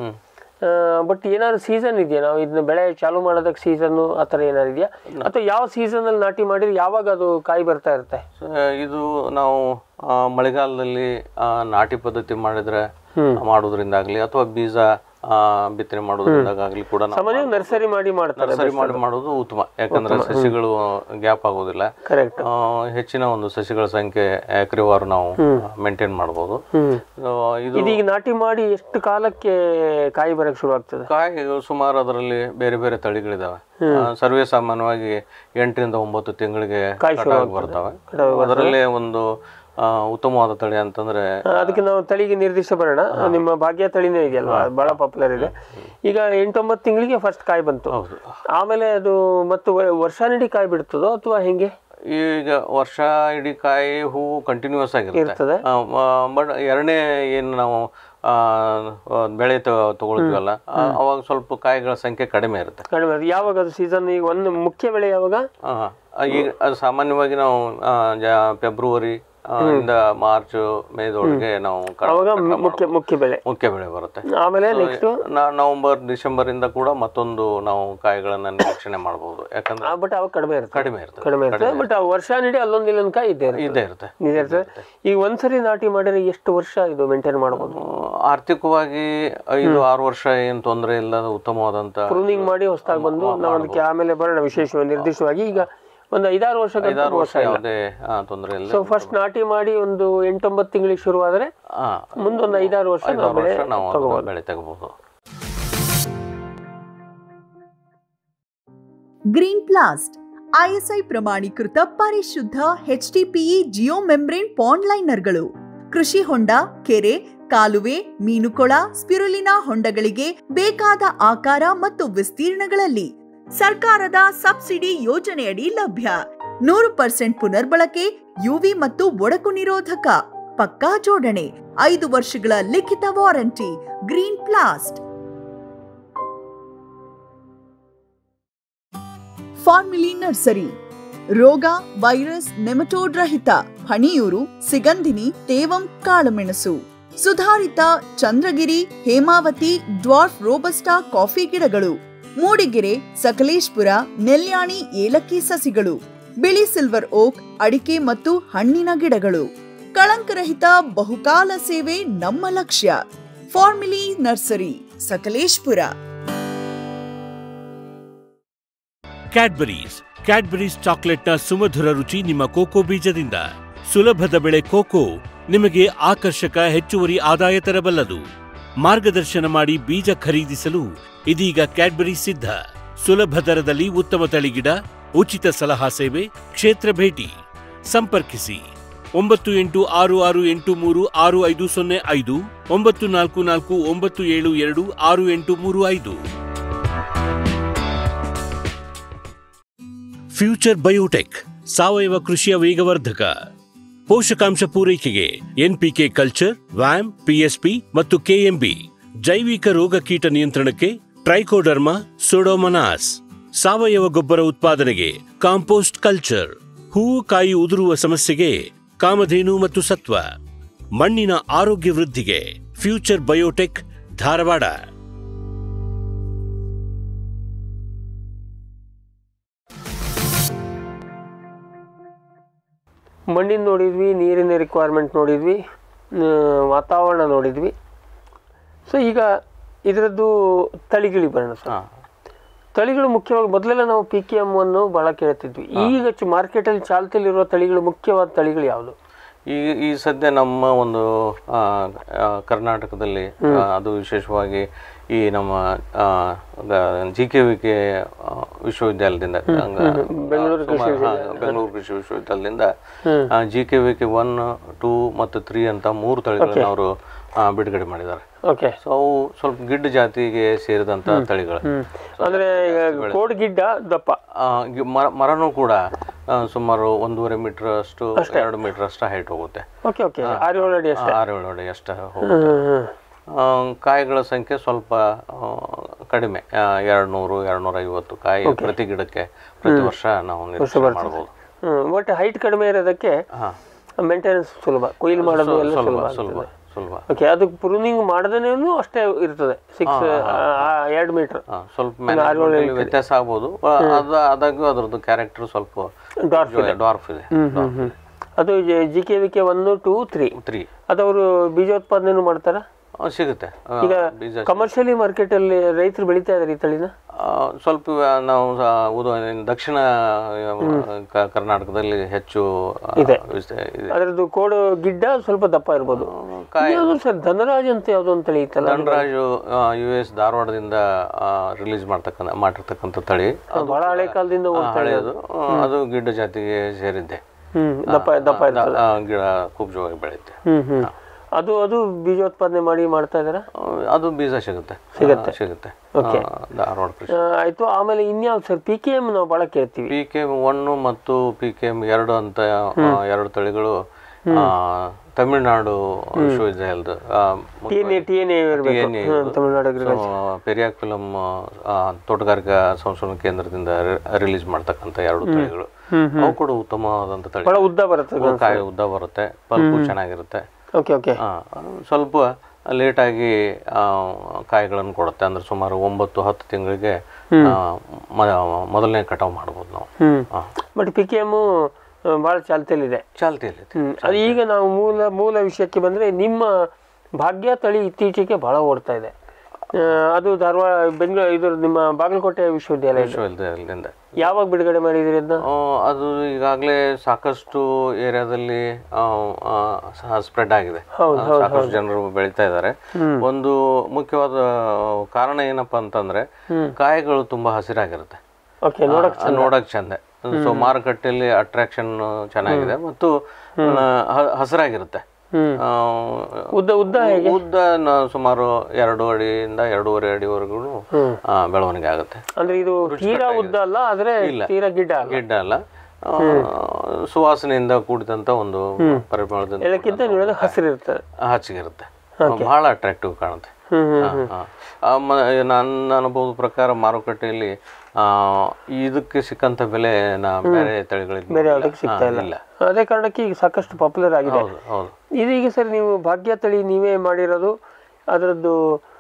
ಬಟ್ ಏನಾದ್ರು ಸೀಸನ್ ಇದೆಯಾ ನಾವು ಇದನ್ನ ಬೆಳೆ ಚಾಲು ಮಾಡೋದಕ್ಕೆ ಸೀಸನ್ನು ಆ ಥರ ಏನಾದ್ರು ಇದೆಯಾ ಅಥವಾ ಯಾವ ಸೀಸನಲ್ಲಿ ನಾಟಿ ಮಾಡಿದ್ರೆ ಯಾವಾಗ ಅದು ಕಾಯಿ ಬರ್ತಾ ಇರುತ್ತೆ ಸೊ, ಇದು ನಾವು ಆ, ಮಳೆಗಾಲದಲ್ಲಿ ಆ, ನಾಟಿ ಪದ್ಧತಿ ಮಾಡಿದ್ರೆ ಮಾಡೋದ್ರಿಂದಾಗ್ಲಿ ಅಥವಾ ಬೀಜ ಆ, ಬಿತ್ತನೆ ಮಾಡೋದ್ರಿಂದಾಗ್ಲಿ ಕೂಡ ನಾವು ಸಾಮಾನ್ಯ ನರ್ಸರಿ ಮಾಡಿ ಮಾಡ್ತಾರೆ ನರ್ಸರಿ ಮಾಡಿ ಮಾಡೋದು ಉತ್ತಮ ಯಾಕಂದ್ರೆ ಸಸಿಗಳು ಗ್ಯಾಪ್ ಆಗೋದಿಲ್ಲ ಕರೆಕ್ಟ್ ಆ, ಹೆಚ್ಚಿನ ಒಂದು ಸಸಿಗಳ ಸಂಖ್ಯೆ ಎಕರೆವಾರು ನಾವು ಮೇಂಟೈನ್ ಮಾಡ್ಬೋದು So, ಇದು ಇದೀಗ ನಾಟಿ ಮಾಡಿ ಎಷ್ಟು ಕಾಲಕ್ಕೆ ಕಾಯಿ ಬರಕ್ಕೆ ಶುರು ಆಗ್ತದೆ ಕಾಯಿ ಸುಮಾರು ಅದರಲ್ಲಿ ಬೇರೆ ಬೇರೆ ತಳಿಗಳಿದಾವೆ ಆ, ಸರ್ವೇ ಸಾಮಾನ್ಯವಾಗಿ ಎಂಟರಿಂದ ಒಂಬತ್ತು ತಿಂಗಳಿಗೆ ಕಟಾವಿಗೆ ಬರ್ತವೆ ಅದರಲ್ಲೇ ಒಂದು ಆ, ಉತ್ತಮವಾದ ತಳಿ ಅಂತಂದ್ರೆ ಆ, ಅದಕ್ಕೆ ನಾವು ತಳಿಗೆ ನಿರ್ದಿಷ್ಟ ಬರೋಣ ನಿಮ್ಮ ಭಾಗ್ಯ ತಳಿನೇ ಇದೆಯಲ್ವಾ ಅದು ಬಹಳ ಪಾಪ್ಯುಲರ್ ಇದೆ ಈಗ ಎಂಟೊಂಬತ್ತು ತಿಂಗಳಿಗೆ ಫಸ್ಟ್ ಕಾಯಿ ಬಂತು ಆಮೇಲೆ ಅದು ಮತ್ತು ವ- ವರ್ಷಾನಿಡೀ ಕಾಯಿ ಬಿಡ್ತದೋ ಅಥವಾ ಹೆಂಗೆ ಈಗ ವರ್ಷ ಇಡೀ ಕಾಯಿ ಹೂವು ಕಂಟಿನ್ಯೂಸ್ ಆಗಿರುತ್ತೆ ಇರ್ತದೆ. ಬಟ್ ಎರಡನೇ ಏನು ನಾವು ಆ, ಬೆಳೆ ತ- ತಗೊಳ್ತೀವಲ್ಲ ಆ, ಅವಾಗ ಸ್ವಲ್ಪ ಕಾಯಿಗಳ ಸಂಖ್ಯೆ ಕಡಿಮೆ ಇರುತ್ತೆ ಕಡಿಮೆ ಅದು ಯಾವಾಗ ಅದು ಸೀಸನ್ ಈಗ ಒಂದು ಮುಖ್ಯ ಬೆಳೆ ಯಾವಾಗ ಆ, ಆ, ಈಗ ಅದು ಸಾಮಾನ್ಯವಾಗಿ ನಾವು ಆ, ಜ- ಫೆಬ್ರವರಿ ಆ, ಇಂದ ಮಾರ್ಚ್ ಮೇದೊಳಗೆ ನಾವು ಕ- ಅವಾಗ ಕಟಾವ್ ಮುಖ್ಯ ಮಾಡ್ಬೋದು. ಮುಖ್ಯ ಬೆಳೆ ಮುಖ್ಯ ಬೆಳೆ ಬರುತ್ತೆ ಆಮೇಲೆ ನೆಕ್ಸ್ಟ್ ನಾ- ನವೆಂಬರ್ ಡಿಸೆಂಬರ್ ಇಂದ ಕೂಡ ಮತ್ತೊಂದು ನಾವು ಕಾಯಿಗಳನ್ನ ನಿರೀಕ್ಷಣೆ ಮಾಡಬಹುದು ಯಾಕಂದ್ರೆ ಬಟ್ ಅವಾಗ ಕಡಿಮೆ ಇರುತ್ತೆ ಕಡಿಮೆ ಇರ್ತದೆ ಕಡಿಮೆ ಇರ್ತದೆ ಬಟ್ ಆ ವರ್ಷಾನಿಡೀ ಅಲ್ಲೊಂದು ಇಲ್ಲೊಂದು ಕಾಯಿ ಇದ್ದೇ ಇರುತ್ತೆ ಇದೇ ಇರುತ್ತೆ ಇದೇ ಇರ್ತದೆ ಈಗ ಒಂದ್ಸರಿ ನಾಟಿ ಮಾಡಿದ್ರೆ ಎಷ್ಟು ವರ್ಷ ಇದು ಮೇಂಟೈನ್ ಮಾಡ್ಬೋದು ಆ, ಆರ್ಥಿಕವಾಗಿ ಐದು ಆರು ವರ್ಷ ಏನ್ ತೊಂದರೆ ಇಲ್ಲದ ಉತ್ತಮವಾದಂತ ಪ್ರೂನಿಂಗ್ ಮಾಡಿ ಹೊಸದಾಗಿ ಬಂದು ನಾವು ಅದಕ್ಕೆ ಆಮೇಲೆ ಬರೋಣ ವಿಶೇಷವಾಗಿ ನಿರ್ದಿಷ್ಟವಾಗಿ ಈಗ ಒಂದು ಐದಾರು ವರ್ಷ ಐದಾರು ವರ್ಷ ಯಾವುದೇ ಆ, ತೊಂದರೆ ಇಲ್ಲ ಸೊ ಫಸ್ಟ್ ನಾಟಿ ಮಾಡಿ ಒಂದು ಎಂಟೊಂಬತ್ತು ತಿಂಗಳಿಗೆ ಶುರುವಾದ್ರೆ ಆ, ಮುಂದೊಂದು ಐದಾರು ವರ್ಷ ನಾವು ಐದಾರು ಬೆಳೆ ವರ್ಷ ನಾವು ಅದನ್ನ ತಗೋಬಹುದು ಬೆಳೆ ತಗೋಬಹುದು ಗ್ರೀನ್ ಪ್ಲಾಸ್ಟ್ ಐಎಸ್ಐ ಪ್ರಮಾಣೀಕೃತ ಪರಿಶುದ್ಧ ಎಚ್ಡಿಪಿಇ ಜಿಯೋ ಮೆಂಬ್ರೇನ್ ಪಾಂಡ್ ಲೈನರ್ಗಳು ಕೃಷಿ ಹೊಂಡ ಕೆರೆ ಕಾಲುವೆ ಮೀನುಕೊಳ ಸ್ಪಿರುಲಿನಾ ಹೊಂಡಗಳಿಗೆ ಬೇಕಾದ ಆಕಾರ ಮತ್ತು ವಿಸ್ತೀರ್ಣಗಳಲ್ಲಿ ಸರ್ಕಾರದ ಸಬ್ಸಿಡಿ ಯೋಜನೆಯಡಿ ಲಭ್ಯ ನೂರು ಪರ್ಸೆಂಟ್ ಪುನರ್ಬಳಕೆ ಯುವಿ ಮತ್ತು ಒಡಕು ನಿರೋಧಕ ಪಕ್ಕಾ ಜೋಡಣೆ ಐದು ವರ್ಷಗಳ ಲಿಖಿತ warranty green plast Farmily nursery ರೋಗ ವೈರಸ್ ನೆಮಟೋಡ್ ರಹಿತ ಹಣಿಯೂರು ಸಿಗಂಧಿನಿ ತೇವಂ ಕಾಳುಮೆಣಸು ಸುಧಾರಿತ Chandragiri Hemavathi dwarf robusta coffee ಗಿಡಗಳು ಮೂಡಿಗೆರೆ ಸಕಲೇಶ್ಪುರ ನೆಲ್ಯಾಣಿ ಏಲಕ್ಕಿ ಸಸಿಗಳು ಬಿಳಿ ಸಿಲ್ವರ್ ಓಕ್ ಅಡಿಕೆ ಮತ್ತು ಹಣ್ಣಿನ ಗಿಡಗಳು ಕಳಂಕರಹಿತ ಬಹುಕಾಲ ಸೇವೆ ನಮ್ಮ ಲಕ್ಷ್ಯ Farmily nursery Sakleshpur Cadbury's Cadbury's ಚಾಕ್ಲೆಟ್ನ ಸುಮಧುರ ರುಚಿ ನಿಮ್ಮ ಕೋಕೋ ಬೀಜದಿಂದ ಸುಲಭದ ಬೆಳೆ ಕೋಕೋ ನಿಮಗೆ ಆಕರ್ಷಕ ಹೆಚ್ಚುವರಿ ಆದಾಯ ತರಬಲ್ಲದು ಮಾರ್ಗದರ್ಶನ ಮಾಡಿ ಬೀಜ ಖರೀದಿಸಲು ಇದೀಗ ಕ್ಯಾಡ್ಬರಿ ಸಿದ್ಧ ಸುಲಭ ದರದಲ್ಲಿ ಉತ್ತಮ ತಳಿಗಿಡ ಉಚಿತ ಸಲಹಾ ಸೇವೆ ಕ್ಷೇತ್ರ ಭೇಟಿ ಸಂಪರ್ಕಿಸಿ ಒಂಬತ್ತು ಎಂಟು ಆರು ಆರು ಎಂಟು ಮೂರು ಆರು ಐದು ಸೊನ್ನೆ ಐದು ಒಂಬತ್ತು ನಾಲ್ಕು ನಾಲ್ಕು ಒಂಬತ್ತು ಏಳು ಎರಡು ಆರು ಎಂಟು ಮೂರು ಐದು ಫ್ಯೂಚರ್ ಬಯೋಟೆಕ್ ಸಾವಯವ ಕೃಷಿಯ ವೇಗವರ್ಧಕ ಪೋಷಕಾಂಶ ಪೂರೈಕೆಗೆ ಎನ್ಪಿಕೆ ಕಲ್ಚರ್ ವ್ಯಾಮ್ ಪಿಎಸ್ಪಿ ಮತ್ತು ಕೆಎಂಬಿ ಜೈವಿಕ ರೋಗ ಕೀಟ ನಿಯಂತ್ರಣಕ್ಕೆ ಟ್ರೈಕೋಡರ್ಮಾ ಸೊಡೋಮನಾಸ್ ಸಾವಯವ ಗೊಬ್ಬರ ಉತ್ಪಾದನೆಗೆ ಕಾಂಪೋಸ್ಟ್ ಕಲ್ಚರ್ ಹೂವು ಕಾಯಿ ಉದುರುವ ಸಮಸ್ಯೆಗೆ ಕಾಮಧೇನು ಮತ್ತು ಸತ್ವ ಮಣ್ಣಿನ ಆರೋಗ್ಯ ವೃದ್ಧಿಗೆ ಫ್ಯೂಚರ್ ಬಯೋಟೆಕ್ ಧಾರವಾಡ ಮಣ್ಣಿನ ನೋಡಿದ್ವಿ ನೀರಿನ ರಿಕ್ವೈರ್ಮೆಂಟ್ ನೋಡಿದ್ವಿ ಆ, ವಾತಾವರಣ ನೋಡಿದ್ವಿ ಸೊ ಈಗ ಇದರದ್ದು ತಳಿಗಳಿಗೆ ಬರೋಣ ಸರ್ ಹಾಂ ತಳಿಗಳು ಮುಖ್ಯವಾಗಿ ಮೊದಲೆಲ್ಲ ನಾವು ಪಿ ಕೆ ಎಮ್ ಅನ್ನು ಭಾಳ ಕೇಳ್ತಿದ್ವಿ ಈಗ ಚು- ಮಾರ್ಕೆಟಲ್ಲಿ ಚಾಲ್ತಿಯಲ್ಲಿರುವ ತಳಿಗಳು ಮುಖ್ಯವಾದ ತಳಿಗಳು ಯಾವುದು ಈ ಈ ಸದ್ಯ ನಮ್ಮ ಒಂದು ಆ, ಆ, ಕರ್ನಾಟಕದಲ್ಲಿ ಆ, ಅದು ವಿಶೇಷವಾಗಿ ಈ ನಮ್ಮ ಜಿ ಕೆ ವಿ ಕೆ ವಿಶ್ವವಿದ್ಯಾಲಯದಿಂದ ಬೆಂಗಳೂರು ಸುಮಾರು, ಹಾ, ಬೆಂಗಳೂರು ಕೃಷಿ ವಿಶ್ವವಿದ್ಯಾಲಯದಿಂದ G K V K one two ಮತ್ತು ತ್ರೀ ಅಂತ ಮೂರು ತಳಿಗಳನ್ನ ಅವರು ಬಿಡುಗಡೆ ಮಾಡಿದ್ದಾರೆ ಓಕೆ ಸೊ ಅವು ಸ್ವಲ್ಪ ಗಿಡ್ಡ ಜಾತಿಗೆ ಸೇರಿದಂತ ತಳಿಗಳು ಅಂದರೆ ಈಗ ಕೋಡ್ ಗಿಡ್ಡ ದಪ್ಪ ಆ, ಗಿ- ಮರ- ಮರನೂ ಕೂಡ ಆ, ಸುಮಾರು ಒಂದೂವರೆ ಮೀಟರ್ ಅಷ್ಟು ಎರಡು ಮೀಟರ್ ಅಷ್ಟು ಹೈಟ್ ಹೋಗುತ್ತೆ ಓಕೆ ಓಕೆ ಆರು ಏಳು ಅಡಿ ಅಷ್ಟೇ ಆರು ಏಳು ಅಡಿ ಅಷ್ಟು ಹೋಗುತ್ತೆ ಹ್ಮ್, ಹ್ಮ್. ಆ, ಕಾಯಿಗಳ ಸಂಖ್ಯೆ ಸ್ವಲ್ಪ ಆ, ಕಡಿಮೆ ಎರಡು ನೂರು ಎರಡು ನೂರ ಐವತ್ತು ಕಾಯಿ ಪ್ರತಿ ಗಿಡಕ್ಕೆ ಪ್ರತಿ ವರ್ಷ ನಾವು ನಿರೀಕ್ಷೆ ಮಾಡ್ಬೋದು ಹ್ಮ್ ಬಟ್ ಹೈಟ್ ಕಡಿಮೆ ಇರೋದಕ್ಕೆ ಹಾಂ ಮೇಂಟೆನೆನ್ಸ್ ಸುಲಭ ಕೊಯ್ಲು ಮಾಡೋದು ಎಲ್ಲ ಸುಲಭ ಸುಲಭ ಸುಲಭ ಸುಲಭ ಓಕೆ ಅದು ಪ್ರೂನಿಂಗ್ ಮಾಡದೇನೂ ಅಷ್ಟೇ ಇರ್ತದೆ ಸಿಕ್ಸ್ ಎರಡು ಮೀಟರ್ ಆ, ಸ್ವಲ್ಪ management ವ್ಯತ್ಯಾಸ ಆಗ್ಬೋದು ಆ, ಅದ ಆದಾಗ್ಯೂ ಅದ್ರದ್ದು ಕ್ಯಾರೆಕ್ಟರ್ ಸ್ವಲ್ಪ Dwarf ಡಾರ್ಫ್ ಇದೆ ಅದು G K V K one two three three ಅದು ಅವರು ಬೀಜೋತ್ಪಾದನೆ ಮಾಡ್ತಾರ ಸಿಗುತ್ತೆ ಆ, ಈಗ ಬೀಜ ಕಮರ್ಷಿಯಲಿ ಮಾರ್ಕೆಟಲ್ಲಿ ರೈತರು ಬೆಳೀತಾ ಇದಾರೆ ಈ ತಳಿನ ಆ, ಸ್ವಲ್ಪ ಇವ- ನಾವು ಸ- ಉದ- ದಕ್ಷಿಣ ಆ, ಕ- ಕರ್ನಾಟಕದಲ್ಲಿ ಹೆಚ್ಚು ಆ, ವಿಸ್ತ- ಇದೆ. ಅದರದ್ದು ಕೋಡು ಗಿಡ್ಡ ಸ್ವಲ್ಪ ದಪ್ಪ ಇರ್ಬೋದು ಕಾಯಿ ಯಾವುದು ಸರ್ ಧನರಾಜ್ ಅಂತ ಯಾವುದೋ ಒಂದು ತಳಿ ಇತ್ತಲ್ಲ ಧನರಾಜು ಯು ಎಸ್ ಧಾರವಾಡದಿಂದ ರಿಲೀಸ್ ಮಾಡ್ತಕ್ಕಂಥ ಮಾಡಿರ್ತಕ್ಕಂಥ ತಳಿ ಅದು ಬಹಳ ಹಳೆ ಕಾಲದಿಂದ ಆ, ಹೋಗ್ತಾ ಹಳೆಯದು ಆ, ಅದು ಗಿಡ್ಡ ಜಾತಿಗೆ ಸೇರಿದ್ದೆ ಹ್ಮ್ ದಪ್ಪ ದಪ್ಪ ಇರ್ತದೆ ಆ, ಗಿಡ ಕುಬ್ಜವಾಗಿ ಬೆಳೆಯುತ್ತೆ ಹ್ಮ್ ಹ್ಮ್ ಅದು ಅದು ಬೀಜೋತ್ಪಾದನೆ ಮಾಡಿ ಮಾಡ್ತಾ ಇದಾರ ಆ, ಅದು ಬೀಜ ಸಿಗುತ್ತೆ ಸಿಗುತ್ತೆ ಸಿಗುತ್ತೆ Okay. ಆ, ಧಾರವಾಡ ಕೃಷಿ ಆಯ್ತು ಆಮೇಲೆ ಇನ್ಯಾವ್ದು ಸರ್ ಪಿ ಕೆ ಎಮ್ ನಾವು ಭಾಳ ಕೇಳ್ತೀವಿ ಪಿ ಕೆ ಎಮ್ ಒನ್ನು ಮತ್ತು ಪಿ ಕೆ ಎಮ್ ಎರಡು ಅಂತ ಆ, ಎರಡು ತಳಿಗಳು ಆ, ತಮಿಳುನಾಡು ವಿಶ್ವವಿದ್ಯಾಲಯದ ಆ, T N A T N A ಇರಬೇಕು TNA ಇದು. ತಮಿಳುನಾಡು ಸೊ, ಪೆರಿಯಾಕ್ ಫಿಲಂ ಆ, ತೋಟಗಾರಿಕಾ ಸಂಶೋಧನಾ ಕೇಂದ್ರದಿಂದ ರಿಲೀಸ್ ಮಾಡ್ತಕ್ಕಂಥ ಎರಡು ತಳಿಗಳು ಅವು ಕೂಡ ಉತ್ತಮವಾದಂಥ ತಳಿ ಭಾಳ ಉದ್ದ ಬರುತ್ತೆ ಕಾಯಿ ಉದ್ದ ಬರುತ್ತೆ ಪಲ್ಪು ಚೆನ್ನಾಗಿರುತ್ತೆ ಓಕೆ ಓಕೆ ಆ, ಸ್ವಲ್ಪ ಲೇಟಾಗಿ ಕಾಯಿಗಳನ್ನು ಕೊಡುತ್ತೆ ಅಂದ್ರೆ ಸುಮಾರು ಒಂಬತ್ತು ಹತ್ತು ತಿಂಗಳಿಗೆ ಆ, ಮ- ಮೊದಲನೇ ಕಟಾವು ಮಾಡ್ಬೋದು ನಾವು ಹ್ಮ್ ಆ, ಬಟ್ ಪಿ ಕೆ ಎಮ್ಮು ಭಾಳ ಚಾಲ್ತಿಯಲ್ಲಿದೆ ಚಾಲ್ತಿಯಲ್ಲಿ ಹ್ಮ್ ಅದು ಈಗ ನಾವು ಮೂಲ ಮೂಲ ವಿಷಯಕ್ಕೆ ಬಂದರೆ ನಿಮ್ಮ ಭಾಗ್ಯ ತಳಿ ಇತ್ತೀಚೆಗೆ ಭಾಳ ಓಡ್ತಾ ಇದೆ ಆ, ಅದು ಧಾರವಾಡ ಬೆಂಗಳೂರು ಇದು ನಿಮ್ಮ ಬಾಗಲಕೋಟೆ ವಿಶ್ವವಿದ್ಯಾಲಯ ವಿಶ್ವವಿದ್ಯಾಲಯದಿಂದ ಯಾವಾಗ ಬಿಡುಗಡೆ ಮಾಡಿದಿರಿ ಅದನ್ನ ಆ, ಅದು ಈಗಾಗಲೇ ಸಾಕಷ್ಟು ಏರಿಯಾದಲ್ಲಿ ಸ್ಪ್ರೆಡ್ ಆಗಿದೆ ಆ, ಸಾಕಷ್ಟು ಜನರು ಬೆಳೀತಾ ಇದ್ದಾರೆ ಒಂದು ಮುಖ್ಯವಾದ ಕಾರಣ ಏನಪ್ಪಾ ಅಂತಂದ್ರೆ ಕಾಯಿಗಳು ತುಂಬಾ ಹಸಿರಾಗಿರುತ್ತೆ ಓಕೆ ನೋಡಕ್ ಆ, ನೋಡಕ್ ಚಂದ ಸೊ ಮಾರುಕಟ್ಟೆಯಲ್ಲಿ ಅಟ್ರಾಕ್ಷನ್ ಚೆನ್ನಾಗಿದೆ ಮತ್ತು ಆ, ಹ- ಹಸಿರಾಗಿರುತ್ತೆ ಹ್ಮ್. ಆ, ಉದ್ದ ಉದ್ದ ಉದ್ದ ನ- ಸುಮಾರು ಎರಡು ಅಡಿಯಿಂದ ಎರಡೂವರೆ ಅಡಿವರೆಗೂ ಬೆಳವಣಿಗೆ ಆಗುತ್ತೆ ಅಂದ್ರೆ ಇದು ತೀರಾ ಉದ್ದ ಅಲ್ಲ ಆದ್ರೆ ತೀರಾ ಗಿಡ್ಡ ಅಲ್ಲ ಗಿಡ್ಡ ಅಲ್ಲ ಆ, ಸುವಾಸನೆಯಿಂದ ಕೂಡಿದಂಥ ಒಂದು ಪರಿಮಳದಿಂದ ಎಲ್ಲಕ್ಕಿಂತ ನೀವು ಹೇಳೋದು ಹಸಿರು ಇರ್ತದೆ ಹಚ್ಚಿಗಿರುತ್ತೆ ಬಹಳ ಅಟ್ರಾಕ್ಟಿವ್ ಕಾಣುತ್ತೆ ಹ್ಮ್ ಹ್ಮ್ ಹಾ, ಹಾ. ಆ, ಮ- ನನ್ನ ಅನುಭವದ ಪ್ರಕಾರ ಮಾರುಕಟ್ಟೆಯಲ್ಲಿ ಆ, ಇದಕ್ಕೆ ಸಿಕ್ಕಂತ ಬೆಲೆ ನಾ ಬೇರೆ ತಳಿಗಳಿಗೆ ಬೇರೆ ನೋಡಿಲ್ಲ. ಯಾವುದಕ್ಕೆ ಸಿಗ್ತಾ ಹಾ, ಇಲ್ಲ ಇಲ್ಲ ಅದೇ ಕಾರಣಕ್ಕೆ ಈಗ ಸಾಕಷ್ಟು ಪಾಪ್ಯುಲರ್ ಆಗಿದೆ ಹೌದು ಹೌದು ಇದೀಗ ಸರ್ ನೀವು ಭಾಗ್ಯ ತಳಿ ನೀವೇ ಮಾಡಿರೋದು ಅದರದ್ದು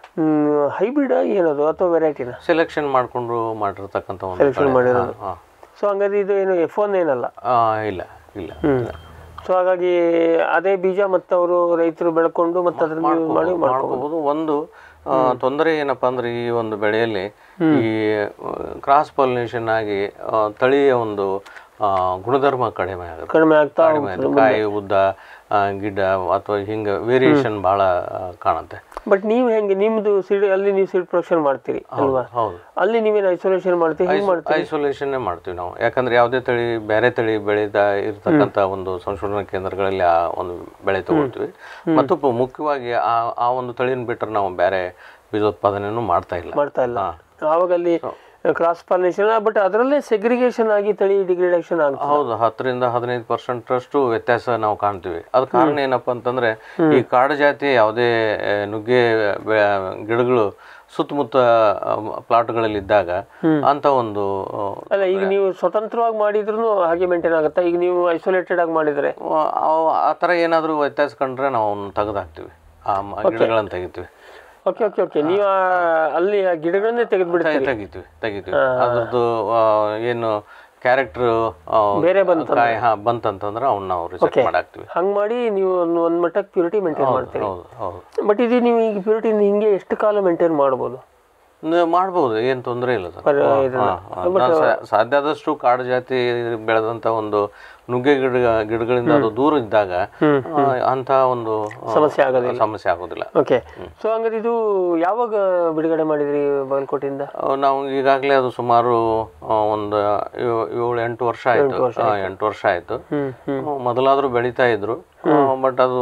ಹೈಬ್ರಿಡ್ ಏನದು ಅಥವಾ ವೆರೈಟಿನ ಸೆಲೆಕ್ಷನ್ ಮಾಡ್ಕೊಂಡು ಮಾಡಿರ್ತಕ್ಕಂಥ ಒಂದು Selection ತಳಿ. ಮಾಡಿರೋದು. ಹಾ, ಸೊ ಹಂಗಾದ್ರೆ ಇದು ಏನು ಎಫ್ ಒನ್ ಏನಲ್ಲ ಹಾ. ಆ, ಇಲ್ಲ ಇಲ್ಲ ಇಲ್ಲ. ಸೊ ಹಾಗಾಗಿ ಅದೇ ಬೀಜ ಮತ್ತು ಅವರು ರೈತರು ಬೆಳ್ಕೊಂಡು ಮತ್ತು ಅದನ್ನ ನೀವು ಮಾಡಿ ಮಾಡ್ಕೋಬೋದು ಮಾಡ್ಕೋಬಹುದು ಒಂದು ಆ, ತೊಂದರೆ ಏನಪ್ಪಾ ಅಂದ್ರೆ ಈ ಒಂದು ಬೆಳೆಯಲ್ಲಿ ಈ ಕ್ರಾಸ್ ಪಾಲಿನೇಷನ್ ಆಗಿ ಆ, ತಳಿಯ ಒಂದು ಆ, ಗುಣಧರ್ಮ ಕಡಿಮೆ ಆಗುತ್ತೆ ಕಡಿಮೆ ಆಗ್ತಾ ಕಡಿಮೆ ಆಗುತ್ತೆ. ಕಾಯಿ ಉದ್ದ ಆ, ಗಿಡ್ಡ ಅಥವಾ ಹಿಂಗ ವೇರಿಯೇಷನ್ ಬಹಳ ಆ, ಕಾಣುತ್ತೆ ಬಟ್ ನೀವು ಹೆಂಗೆ ನಿಮ್ದು ಸೀಡ್ ಅಲ್ಲಿ ನೀವು ಸೀಡ್ ಪ್ರೊಡಕ್ಷನ್ ಮಾಡ್ತೀರಿ ಅಲ್ವಾ ಹೌದು ಅಲ್ಲಿ ನೀವೇನು ಐಸೋಲೇಷನ್ ಮಾಡ್ತೀರಿ ಹೆಂಗ್ ಮಾಡ್ತೀರಿ ಐಸೋಲೇಷನ್ ಮಾಡ್ತೀವಿ ನಾವು ಯಾಕಂದ್ರೆ ಯಾವುದೇ ತಳಿ ಬೇರೆ ತಳಿ ಬೆಳೆದ ಇರತಕ್ಕಂತ ಒಂದು ಸಂಶೋಧನಾ ಕೇಂದ್ರಗಳಲ್ಲಿ ಆ ಒಂದು ಬೆಳೆ ತಗೊಳ್ತೀವಿ ಮತ್ತು ಪ- ಮುಖ್ಯವಾಗಿ ಆ ಆ ಒಂದು ತಳಿನ ಬಿಟ್ಟರೆ ನಾವು ಬೇರೆ ಬೀಜೋತ್ಪಾದನೆಯನ್ನು ಮಾಡ್ತಾ ಇಲ್ಲ ಮಾಡ್ತಾ ಇಲ್ಲ ಆವಾಗ ಅಲ್ಲಿ ಕ್ರಾಸ್ ಪಾಲಿನೇಷನ್ ಬಟ್ ಅದರಲ್ಲೇ ಸೆಗ್ರಿಗೇಷನ್ ಆಗಿ ತಳಿ ಡಿಗ್ರೇಡೇಷನ್ ಆಗುತ್ತೆ ಹೌದು ಹತ್ತರಿಂದ ಹದಿನೈದು ಪರ್ಸೆಂಟ್ ಅಷ್ಟು ವ್ಯತ್ಯಾಸ ನಾವು ಕಾಣ್ತೀವಿ ಅದ ಕಾರಣ ಏನಪ್ಪಾ ಅಂತಂದ್ರೆ ಈ ಕಾಡು ಜಾತಿಯ ಯಾವುದೇ ಆ, ನುಗ್ಗೆ ಬೆ- ಗಿಡಗಳು ಸುತ್ತಮುತ್ತ ಪ್ಲಾಟ್ಗಳಲ್ಲಿ ಇದ್ದಾಗ ಅಂತ ಒಂದು ಆ, ಅಲ್ಲ ಈಗ ನೀವು ಸ್ವತಂತ್ರವಾಗಿ ಮಾಡಿದ್ರು ಹಾಗೆ ಮೇಂಟೈನ್ ಆಗುತ್ತಾ ಈಗ ನೀವು ಐಸೋಲೇಟೆಡ್ ಆಗಿ ಮಾಡಿದ್ರೆ ಅವ್- ಆ ಥರ ಏನಾದರೂ ವ್ಯತ್ಯಾಸ ಕಂಡ್ರೆ ನಾವು ಅವನ್ನ ತೆಗೆದಾಕ್ತಿವಿ ಆ ಮ- ಗಿಡಗಳನ್ನ ತೆಗಿತೀವಿ ಓಕೆ ಓಕೆ ಓಕೆ ನೀವು ಆ- ಅಲ್ಲಿ ಆ ಗಿಡಗಳನ್ನೇ ತೆಗೆದು ಬಿಡ್ತೀರಿ ತೆಗಿತೀವಿ ತೆಗಿತೀವಿ ಅದ್ರದ್ದು ಆ, ಏನು ಕ್ಯಾರೆಕ್ಟರ್ ಬೇರೆ ಬಂತು ಕಾಯಿ ಹಾ ಬಂತಂತಂದ್ರೆ ಅವನ್ನ ನಾವು ರಿಸೆಕ್ಟ್ ಮಾಡಾಕ್ತಿವಿ ಹಂಗ್ ಮಾಡಿ ನೀವು ಒಂದು ಒಂದ್ ಮಟ್ಟಕ್ಕೆ ಪ್ಯೂರಿಟಿ ಮೇಂಟೈನ್ ಮಾಡ್ತೀರಿ ಹೌದು ಹೌದು ಬಟ್ ಇದು ನೀವು ಈಗ ಪ್ಯೂರಿಟಿ ಹಿಂಗೆ ಎಷ್ಟು ಕಾಲ ಮೇಂಟೈನ್ ಮಾಡ್ಬೋದು ನ- ಮಾಡ್ಬೋದು ಏನ್ ತೊಂದರೆ ಇಲ್ಲ ಸರ್ ಪರ- ಹಾ, ಇದನ್ನ. ಹಾ, ಹಾ. ನಾನ್ ಸಾ- ಸಾಧ್ಯ ಆದಷ್ಟು ಕಾಡು ಜಾತಿ ಬೆಳೆದಂತ ಒಂದು ನುಗ್ಗೆ ಗಿಡ ಗಿಡಗಳಿಂದ ಅದು ದೂರ ಇದ್ದಾಗ ಆ, ಅಂತ ಒಂದು ಆ, ಸಮಸ್ಯೆ ಆಗೋದಿಲ್ಲ. ಸಮಸ್ಯೆ ಆಗೋದಿಲ್ಲ ಓಕೆ ಸೊ ಹಂಗಾದ್ರೆ ಇದು ಯಾವಾಗ ಬಿಡುಗಡೆ ಮಾಡಿದ್ರಿ ಬಾಗಲಕೋಟೆಯಿಂದ ಆ, ನಾವು ಈಗಾಗಲೇ ಅದು ಸುಮಾರು ಆ, ಒಂದು ಏ- ಏಳು ಎಂಟು ವರ್ಷ ಆಯ್ತು ಆ, ಎಂಟು ವರ್ಷ ಆಯ್ತು ಹ್ಮ್ ಹ್ಮ್ ಆ, ಮೊದಲಾದ್ರೂ ಬೆಳೀತಾ ಇದ್ರು ಬಟ್ ಅದು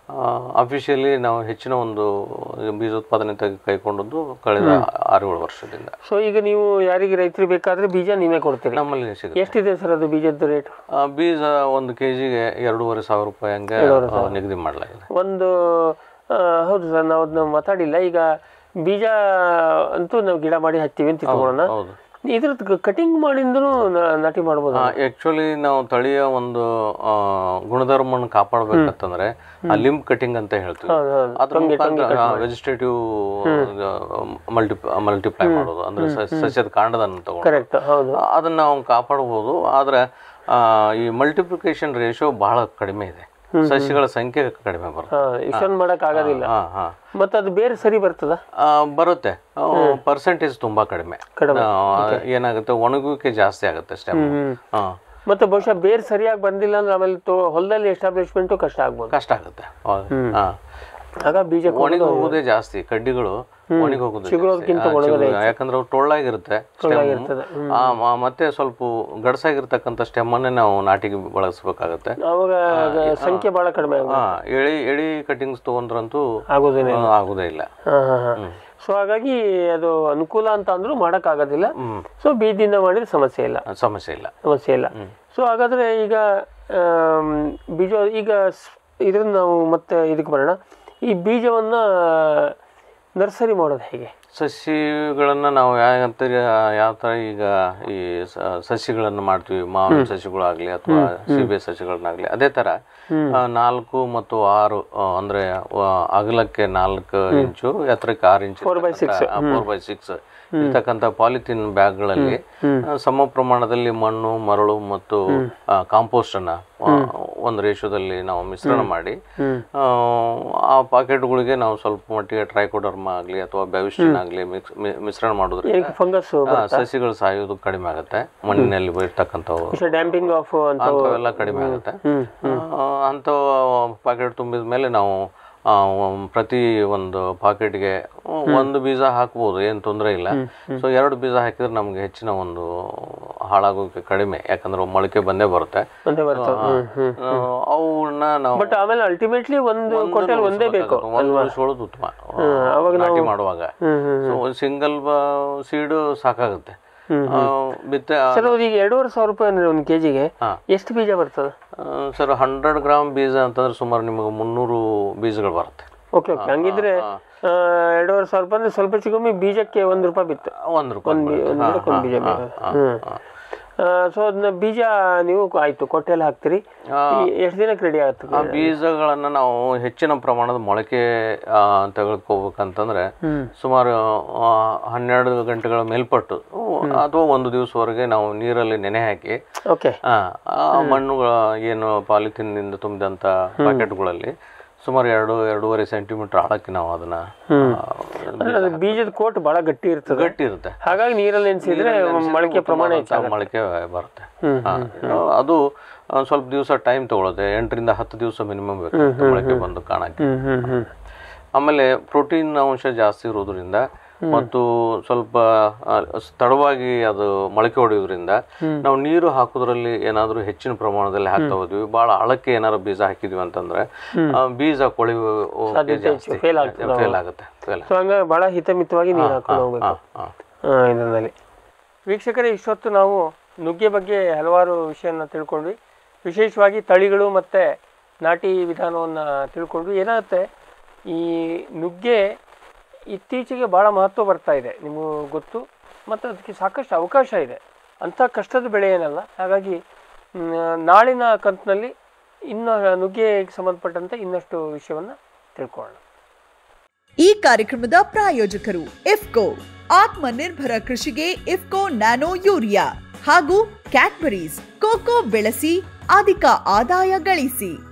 ಅಫಿಷಿಯಲಿ ನಾವು ಹೆಚ್ಚಿನ ಒಂದು ಬೀಜೋತ್ಪಾದನೆ ತೆಗೆ ಕೈಗೊಂಡದ್ದು ಕಳೆದ ಆರು ಏಳು ವರ್ಷದಿಂದ ಸೊ ಈಗ ನೀವು ಯಾರಿಗೆ ರೈತರಿಗೆ ಬೇಕಾದ್ರೆ ಬೀಜ ನೀವೇ ಕೊಡ್ತೀರಿ ನಮ್ಮಲ್ಲಿ ಸಿಗುತ್ತೆ ಎಷ್ಟಿದೆ ಸರ್ ಅದು ಬೀಜದ ರೇಟ್ ಆ, ಬೀಜ ಒಂದು ಕೆ ಜಿಗೆ ಎರಡೂವರೆ ಸಾವಿರ ರೂಪಾಯಿ ಹಂಗೆ ಆ, ನಿಗದಿ ಮಾಡಲಾಗಿದೆ ಒಂದು ಆ, ಹೌದು ಸರ್ ನಾವು ಅದನ್ನ ಮಾತಾಡಿಲ್ಲ ಈಗ ಬೀಜ ಅಂತೂ ನಾವು ಗಿಡ ಮಾಡಿ ಹಚ್ತೀವಿ ಅಂತ ಇಟ್ಕೊಳ್ಳೋಣ ಹೌದು ಇದ್ರದ್ದು ಕಟಿಂಗ್ ಮಾಡಿಂದೂ ನಾಟಿ ಮಾಡ್ಬೋದು ಆಕ್ಚುಲಿ ನಾವು ತಳಿಯ ಒಂದು ಆ, ಗುಣಧರ್ಮವನ್ನು ಕಾಪಾಡಬೇಕಂತಂದ್ರೆ ಆ ಲಿಂಬ್ ಕಟಿಂಗ್ ಅಂತ ಹೇಳ್ತೀವಿ ಹೌದು, ಹೌದು. ಅದ್ರ ಮುಖಾಂತರ ವೆಜಿಟೇಟಿವ್ ಮಲ್ಟಿ ಮಲ್ಟಿಪ್ಲೈ ಮಾಡೋದು ಅಂದ್ರೆ ಸ- ಸಸ್ಯದ ಕಾಂಡದನ್ನು ತಗೊಂಡು ಕರೆಕ್ಟ್ ಹೌದು ಅದನ್ನ ನಾವು ಕಾಪಾಡಬಹುದು ಆದ್ರೆ ಆ, ಈ ಮಲ್ಟಿಪ್ಲಿಕೇಶನ್ ರೇಷಿಯೋ ಬಹಳ ಕಡಿಮೆ ಇದೆ ಸಸ್ಯಗಳ ಸಂಖ್ಯೆ ಕಡಿಮೆ ಬರುತ್ತೆ ಹಾ ಇಷ್ಟೊಂದು ಮಾಡಕ್ ಆಗೋದಿಲ್ಲ ಹಾ ಹಾ ಮತ್ತೆ ಅದು ಬೇರೆ ಸರಿ ಬರ್ತದ ಆ, ಬರುತ್ತೆ ಪರ್ಸೆಂಟೇಜ್ ತುಂಬಾ ಕಡಿಮೆ ಕಡಿಮೆ. ಆ, ಏನಾಗುತ್ತೆ ಒಣಗುವಿಕೆ ಜಾಸ್ತಿ ಆಗುತ್ತೆ ಸ್ಟೆಮ್ ಹಾ ಮತ್ತೆ ಬಹುಶಃ ಬೇರೆ ಸರಿಯಾಗಿ ಬಂದಿಲ್ಲ ಅಂದ್ರೆ ಆಮೇಲೆ ತೊ- ಹೊಲದಲ್ಲಿ ಎಸ್ಟಾಬ್ಲಿಷ್ಮೆಂಟು ಕಷ್ಟ ಆಗ್ಬೋದು ಕಷ್ಟ ಆಗುತ್ತೆ ಹಾ ಆಗ ಬೀಜ ಒಣಗಿ ಹೋಗೋದೇ ಜಾಸ್ತಿ ಕಡ್ಡಿಗಳು ಒಣಗಿ ಹೋಗೋದು ಚಿಗುರೋದ್ಕಿಂತ ಜಾಸ್ತಿ. ಆ, ಚಿಗುರು- ಯಾಕಂದ್ರೆ ಅವು ಟೊಳ್ಳಾಗಿರುತ್ತೆ stem. ಇರ್ತದೆ. ಆ, ಮ- ಮತ್ತೆ ಸ್ವಲ್ಪ ಗಡಸಾಗಿರ್ತಕ್ಕಂಥ ಸ್ಟೆಮ್ ಅನ್ನೇ ನಾವು ನಾಟಿಗೆ ಬಳಸಬೇಕಾಗತ್ತೆ ಅವಾಗ ಸಂಖ್ಯೆ ಬಹಳ ಕಡಿಮೆ ಆಗುತ್ತೆ ಹಾ ಎಳಿ ಎಳಿ ಕಟಿಂಗ್ಸ್ ತಗೊಂಡ್ರಂತೂ ಆಗೋದೇನೆ ಆ, ಆಗೋದೇ ಇಲ್ಲ ಹಾ ಹಾ ಹಾ ಸೊ ಹಾಗಾಗಿ ಅದು ಅನುಕೂಲ ಅಂತ ಅಂದ್ರೂ ಮಾಡಕ್ ಆಗೋದಿಲ್ಲ ಸೊ ಬೀಜದಿಂದ ಮಾಡಿದ್ರೆ ಸಮಸ್ಯೆ ಇಲ್ಲ ಆ, ಸಮಸ್ಯೆ ಇಲ್ಲ ಸಮಸ್ಯೆ ಇಲ್ಲ ಸೊ ಹಾಗಾದ್ರೆ ಈಗ ಆಮ್, ಬೀಜ ಈಗ ಸ್- ಇದ್ರನ್ನ ನಾವು ಮತ್ತೆ ಇದಕ್ಕೆ ಬರೋಣ ಈ ಬೀಜವನ್ನ ನರ್ಸರಿ ಮಾಡೋದು ಹೇಗೆ ಸಸಿಗಳನ್ನ ನಾವು ಯಾವ ಯಾವ ಥರ ಈಗ ಈ ಸ- ಸಸಿಗಳನ್ನು ಮಾಡ್ತೀವಿ ಮಾವಿನ ಸಸಿಗಳಾಗ್ಲಿ ಅಥವಾ ಸೀಬೆ ಸಸಿಗಳನ್ನಾಗ್ಲಿ ಅದೇ ತರ ಆ, ನಾಲ್ಕು ಮತ್ತು ಆರು ಆ, ಅಂದ್ರೆ ಆ, ಅಗಲಕ್ಕೆ ನಾಲ್ಕು ಇಂಚು ಎತ್ತರಕ್ಕೆ ಆರು ಇಂಚು ಫೋರ್ ಬೈ ಸಿಕ್ಸ್ ಇರ್ತಕ್ಕಂಥ ಪಾಲಿಥಿನ್ ಬ್ಯಾಗ್ಗಳಲ್ಲಿ ಆ, ಸಮ ಪ್ರಮಾಣದಲ್ಲಿ ಮಣ್ಣು ಮರಳು ಮತ್ತು ಕಾಂಪೋಸ್ಟ್ ಅನ್ನ ಆ, ಒಂದು ರೇಷದಲ್ಲಿ ನಾವು ಮಿಶ್ರಣ ಮಾಡಿ ಆ, ಆ ಪಾಕೆಟ್ಗಳಿಗೆ ನಾವು ಸ್ವಲ್ಪ ಮಟ್ಟಿಗೆ ಟ್ರೈಕೋಡರ್ಮ ಆಗಲಿ ಅಥವಾ ಬೆವಿಸ್ಟಿನ್ ಆಗಲಿ ಮಿಕ್ಸ್ ಮಿ- ಮಿಶ್ರಣ ಮಾಡೋದ್ರಿಂದ ಫಂಗಸ್ ಆ, ಸಸಿಗಳು ಸಾಯೋದು ಕಡಿಮೆ ಆಗುತ್ತೆ ಮಣ್ಣಿನಲ್ಲಿ ಇರ್ತಕ್ಕಂಥವು ಡ್ಯಾಂಪಿಂಗ್ ಆಫ್ ಅಂತ ಅಂಥವೆಲ್ಲ ಕಡಿಮೆ ಆಗುತ್ತೆ ಆ, ಅಂಥ ಪಾಕೆಟ್ ತುಂಬಿದ ಮೇಲೆ ನಾವು ಆ, ಒಂದ್- ಪ್ರತಿ ಒಂದು ಪಾಕೆಟ್ಗೆ ಒಂದು ಬೀಜ ಹಾಕ್ಬೋದು ಏನು ತೊಂದರೆ ಇಲ್ಲ ಸೊ ಎರಡು ಬೀಜ ಹಾಕಿದ್ರೆ ನಮ್ಗೆ ಹೆಚ್ಚಿನ ಒಂದು ಹಾಳಾಗೋಕೆ ಕಡಿಮೆ ಯಾಕಂದ್ರೆ ಮೊಳಕೆ ಬಂದೇ ಬರುತ್ತೆ ಒಂದೇ ಬರ್ತವೆ ಹ್ಮ್ ಹ್ಮ್ ಆ, ಅವನ್ನ ನಾವು ಬಟ್ ಆಮೇಲೆ ಅಲ್ಟಿಮೇಟ್ಲಿ ಒಂದು ಕೊಟ್ಟೆಲ್ ಒಂದೇ ಬೇಕು ಒಂದು ಉಳಿಸ್ಕೊಳ್ಳೋದು ಉತ್ತಮ ನಾಟಿ ಮಾಡುವಾಗ ಹ್ಮ್ ಹ್ಮ್ ಸೊ ಸಿಂಗಲ್ ಸೀಡು ಸಾಕಾಗುತ್ತೆ ಆ, ಬಿತ್ತೆ ಸರ್ ಅದು ಈಗ ಎರಡೂವರೆ ಸಾವಿರ ರೂಪಾಯಿ ಅಂದ್ರೆ ಒಂದು ಕೆಜಿಗೆ ಹಾ. ಎಷ್ಟು ಬೀಜ ಬರ್ತದೆ ಸರ್ ಹಂಡ್ರೆಡ್ ಗ್ರಾಮ್ ಬೀಜ ಅಂತಂದ್ರೆ ಸುಮಾರು ನಿಮಗೆ ಮುನ್ನೂರು ಬೀಜಗಳು ಬರುತ್ತೆ ಓಕೆ ಓಕೆ ಹಂಗಿದ್ರೆ ಆ, ಎರಡೂವರೆ ಸಾವಿರ ರೂಪಾಯಿ ಅಂದ್ರೆ ಸ್ವಲ್ಪ ಚಿಕ್ಕಮ್ಮಿ ಬೀಜಕ್ಕೆ ಒಂದು ರೂಪಾಯಿ ಬಿತ್ತು ಒಂದು ರೂಪಾಯಿ ಒಂದು ಬರುತ್ತೆ. ಒಂದು ಹಾ, ಗಿಡಕ್ಕೆ ಒಂದು ಹಾ, ಬೀಜ ಹಾ, ಬೇಕು ಹಾ, ಹ್ಮ್ ಹಾ. ಸೊ ಅದನ್ನ ಬೀಜ ನೀವು ಆಯ್ತು ಕೊಟ್ಟೆಲ್ಲ ಹಾಕ್ತೀರಿ ಆ, ಎಷ್ಟು ದಿನಕ್ಕೆ ರೆಡಿ ಆಗುತ್ತೆ ಆ ಬೀಜಗಳನ್ನು ನಾವು ಹೆಚ್ಚಿನ ಪ್ರಮಾಣದ ಮೊಳಕೆ ಆ, ತೆಗೆದುಕೋಬೇಕಂತಂದ್ರೆ ಸುಮಾರು ಆ, ಹನ್ನೆರಡು ಗಂಟೆಗಳ ಮೇಲ್ಪಟ್ಟು ಅಥವಾ ಒಂದು ದಿವಸವರೆಗೆ ನಾವು ನೀರಲ್ಲಿ ನೆನೆ ಹಾಕಿ ಓಕೆ ಆ, ಆ ಮಣ್ಣುಗಳ ಏನು ಪಾಲಿಥಿನ್ನಿಂದ ತುಂಬಿದಂಥ ಪ್ಯಾಕೆಟ್ಗಳಲ್ಲಿ ಸುಮಾರು ಎರಡು ಎರಡೂವರೆ ಸೆಂಟಿಮೀಟರ್ ಆಳಕ್ಕೆ ನಾವು ಅದನ್ನ ಆ, ಅದು ಬೀಜದ ಕೋಟ್ ಬಹಳ ಗಟ್ಟಿ ಇರ್ತದೆ ಗಟ್ಟಿ ಇರುತ್ತೆ ಹಾಗಾಗಿ ನೀರಲ್ಲಿ ನೆನೆಸಿದ್ರೆ ಮೊಳಕೆ ಪ್ರಮಾಣ ಹೆಚ್ಚಾಗುತ್ತೆ ಮೊಳಕೆ ಬರುತ್ತೆ ಹಾ. ಅದು ಆ, ಸ್ವಲ್ಪ ದಿವಸ ಟೈಮ್ ತಗೊಳುತ್ತೆ ಎಂಟರಿಂದ ಹತ್ತು ದಿವಸ ಮಿನಿಮಮ್ ಬೇಕು ಮೊಳಕೆ ಬಂದು ಕಾಣಕ್ಕೆ ಹ್ಮ್ ಹ್ಮ್ ಹ್ಮ್ ಆಮೇಲೆ ಪ್ರೋಟೀನ್ ಅಂಶ ಜಾಸ್ತಿ ಇರೋದ್ರಿಂದ ಮತ್ತು ಸ್ವಲ್ಪ ಆ, ಸ್- ತಡವಾಗಿ ಅದು ಮೊಳಕೆ ಹೊಡೆಯೋದ್ರಿಂದ ನಾವು ನೀರು ಹಾಕೋದ್ರಲ್ಲಿ ಏನಾದರೂ ಹೆಚ್ಚಿನ ಪ್ರಮಾಣದಲ್ಲಿ ಹಾಕ್ತಾ ಹೋದ್ವಿ ಭಾಳ ಆಳಕ್ಕೆ ಏನಾದ್ರು ಬೀಜ ಹಾಕಿದ್ವಿ ಅಂತಂದ್ರೆ ಆ, ಬೀಜ ಕೊಳೆಯುವ ಜಾಸ್ತಿ fail ಆಗ್ತದೆ. ಫೇಲ್ ಆಗುತ್ತೆ ಫೇಲ್ ಸೊ ಹಂಗಾಗಿ ಬಹಳ ಹಿತಮಿತವಾಗಿ ನೀರು ಹಾಕೊಂಡು ಹೋಗ್ಬೇಕು ಆ, ಇದರಲ್ಲಿ ವೀಕ್ಷಕರೇ ಇಷ್ಟೊತ್ತು ನಾವು ನುಗ್ಗೆ ಬಗ್ಗೆ ಹಲವಾರು ವಿಷಯನ ತಿಳ್ಕೊಂಡ್ವಿ ವಿಶೇಷವಾಗಿ ತಳಿಗಳು ಮತ್ತು ನಾಟಿ ವಿಧಾನವನ್ನು ತಿಳ್ಕೊಂಡ್ವಿ ಏನಾಗುತ್ತೆ ಈ ನುಗ್ಗೆ ಇತ್ತೀಚೆಗೆ ಭಾಳ ಮಹತ್ವ ಬರ್ತಾ ಇದೆ ನಿಮಗೂ ಗೊತ್ತು ಮತ್ತು ಅದಕ್ಕೆ ಸಾಕಷ್ಟು ಅವಕಾಶ ಇದೆ ಅಂಥ ಕಷ್ಟದ ಬೆಳೆ ಏನಲ್ಲ ಹಾಗಾಗಿ ಮ್, ನಾಳಿನ ಕಂತಿನಲ್ಲಿ ಇನ್ನು ನುಗ್ಗೆಗೆ ಸಂಬಂಧಪಟ್ಟಂತೆ ಇನ್ನಷ್ಟು ವಿಷಯವನ್ನು ತಿಳ್ಕೊಳ್ಳೋಣ ಈ ಕಾರ್ಯಕ್ರಮದ ಪ್ರಾಯೋಜಕರು ಇಫ್ಕೋ ಆತ್ಮನಿರ್ಭರ ಕೃಷಿಗೆ ಇಫ್ಕೋ ನ್ಯಾನೋ ಯೂರಿಯಾ ಹಾಗೂ ಕ್ಯಾಡ್ಬರೀಸ್ ಕೋಕೋ ಬೆಳೆಸಿ ಅಧಿಕ ಆದಾಯ ಗಳಿಸಿ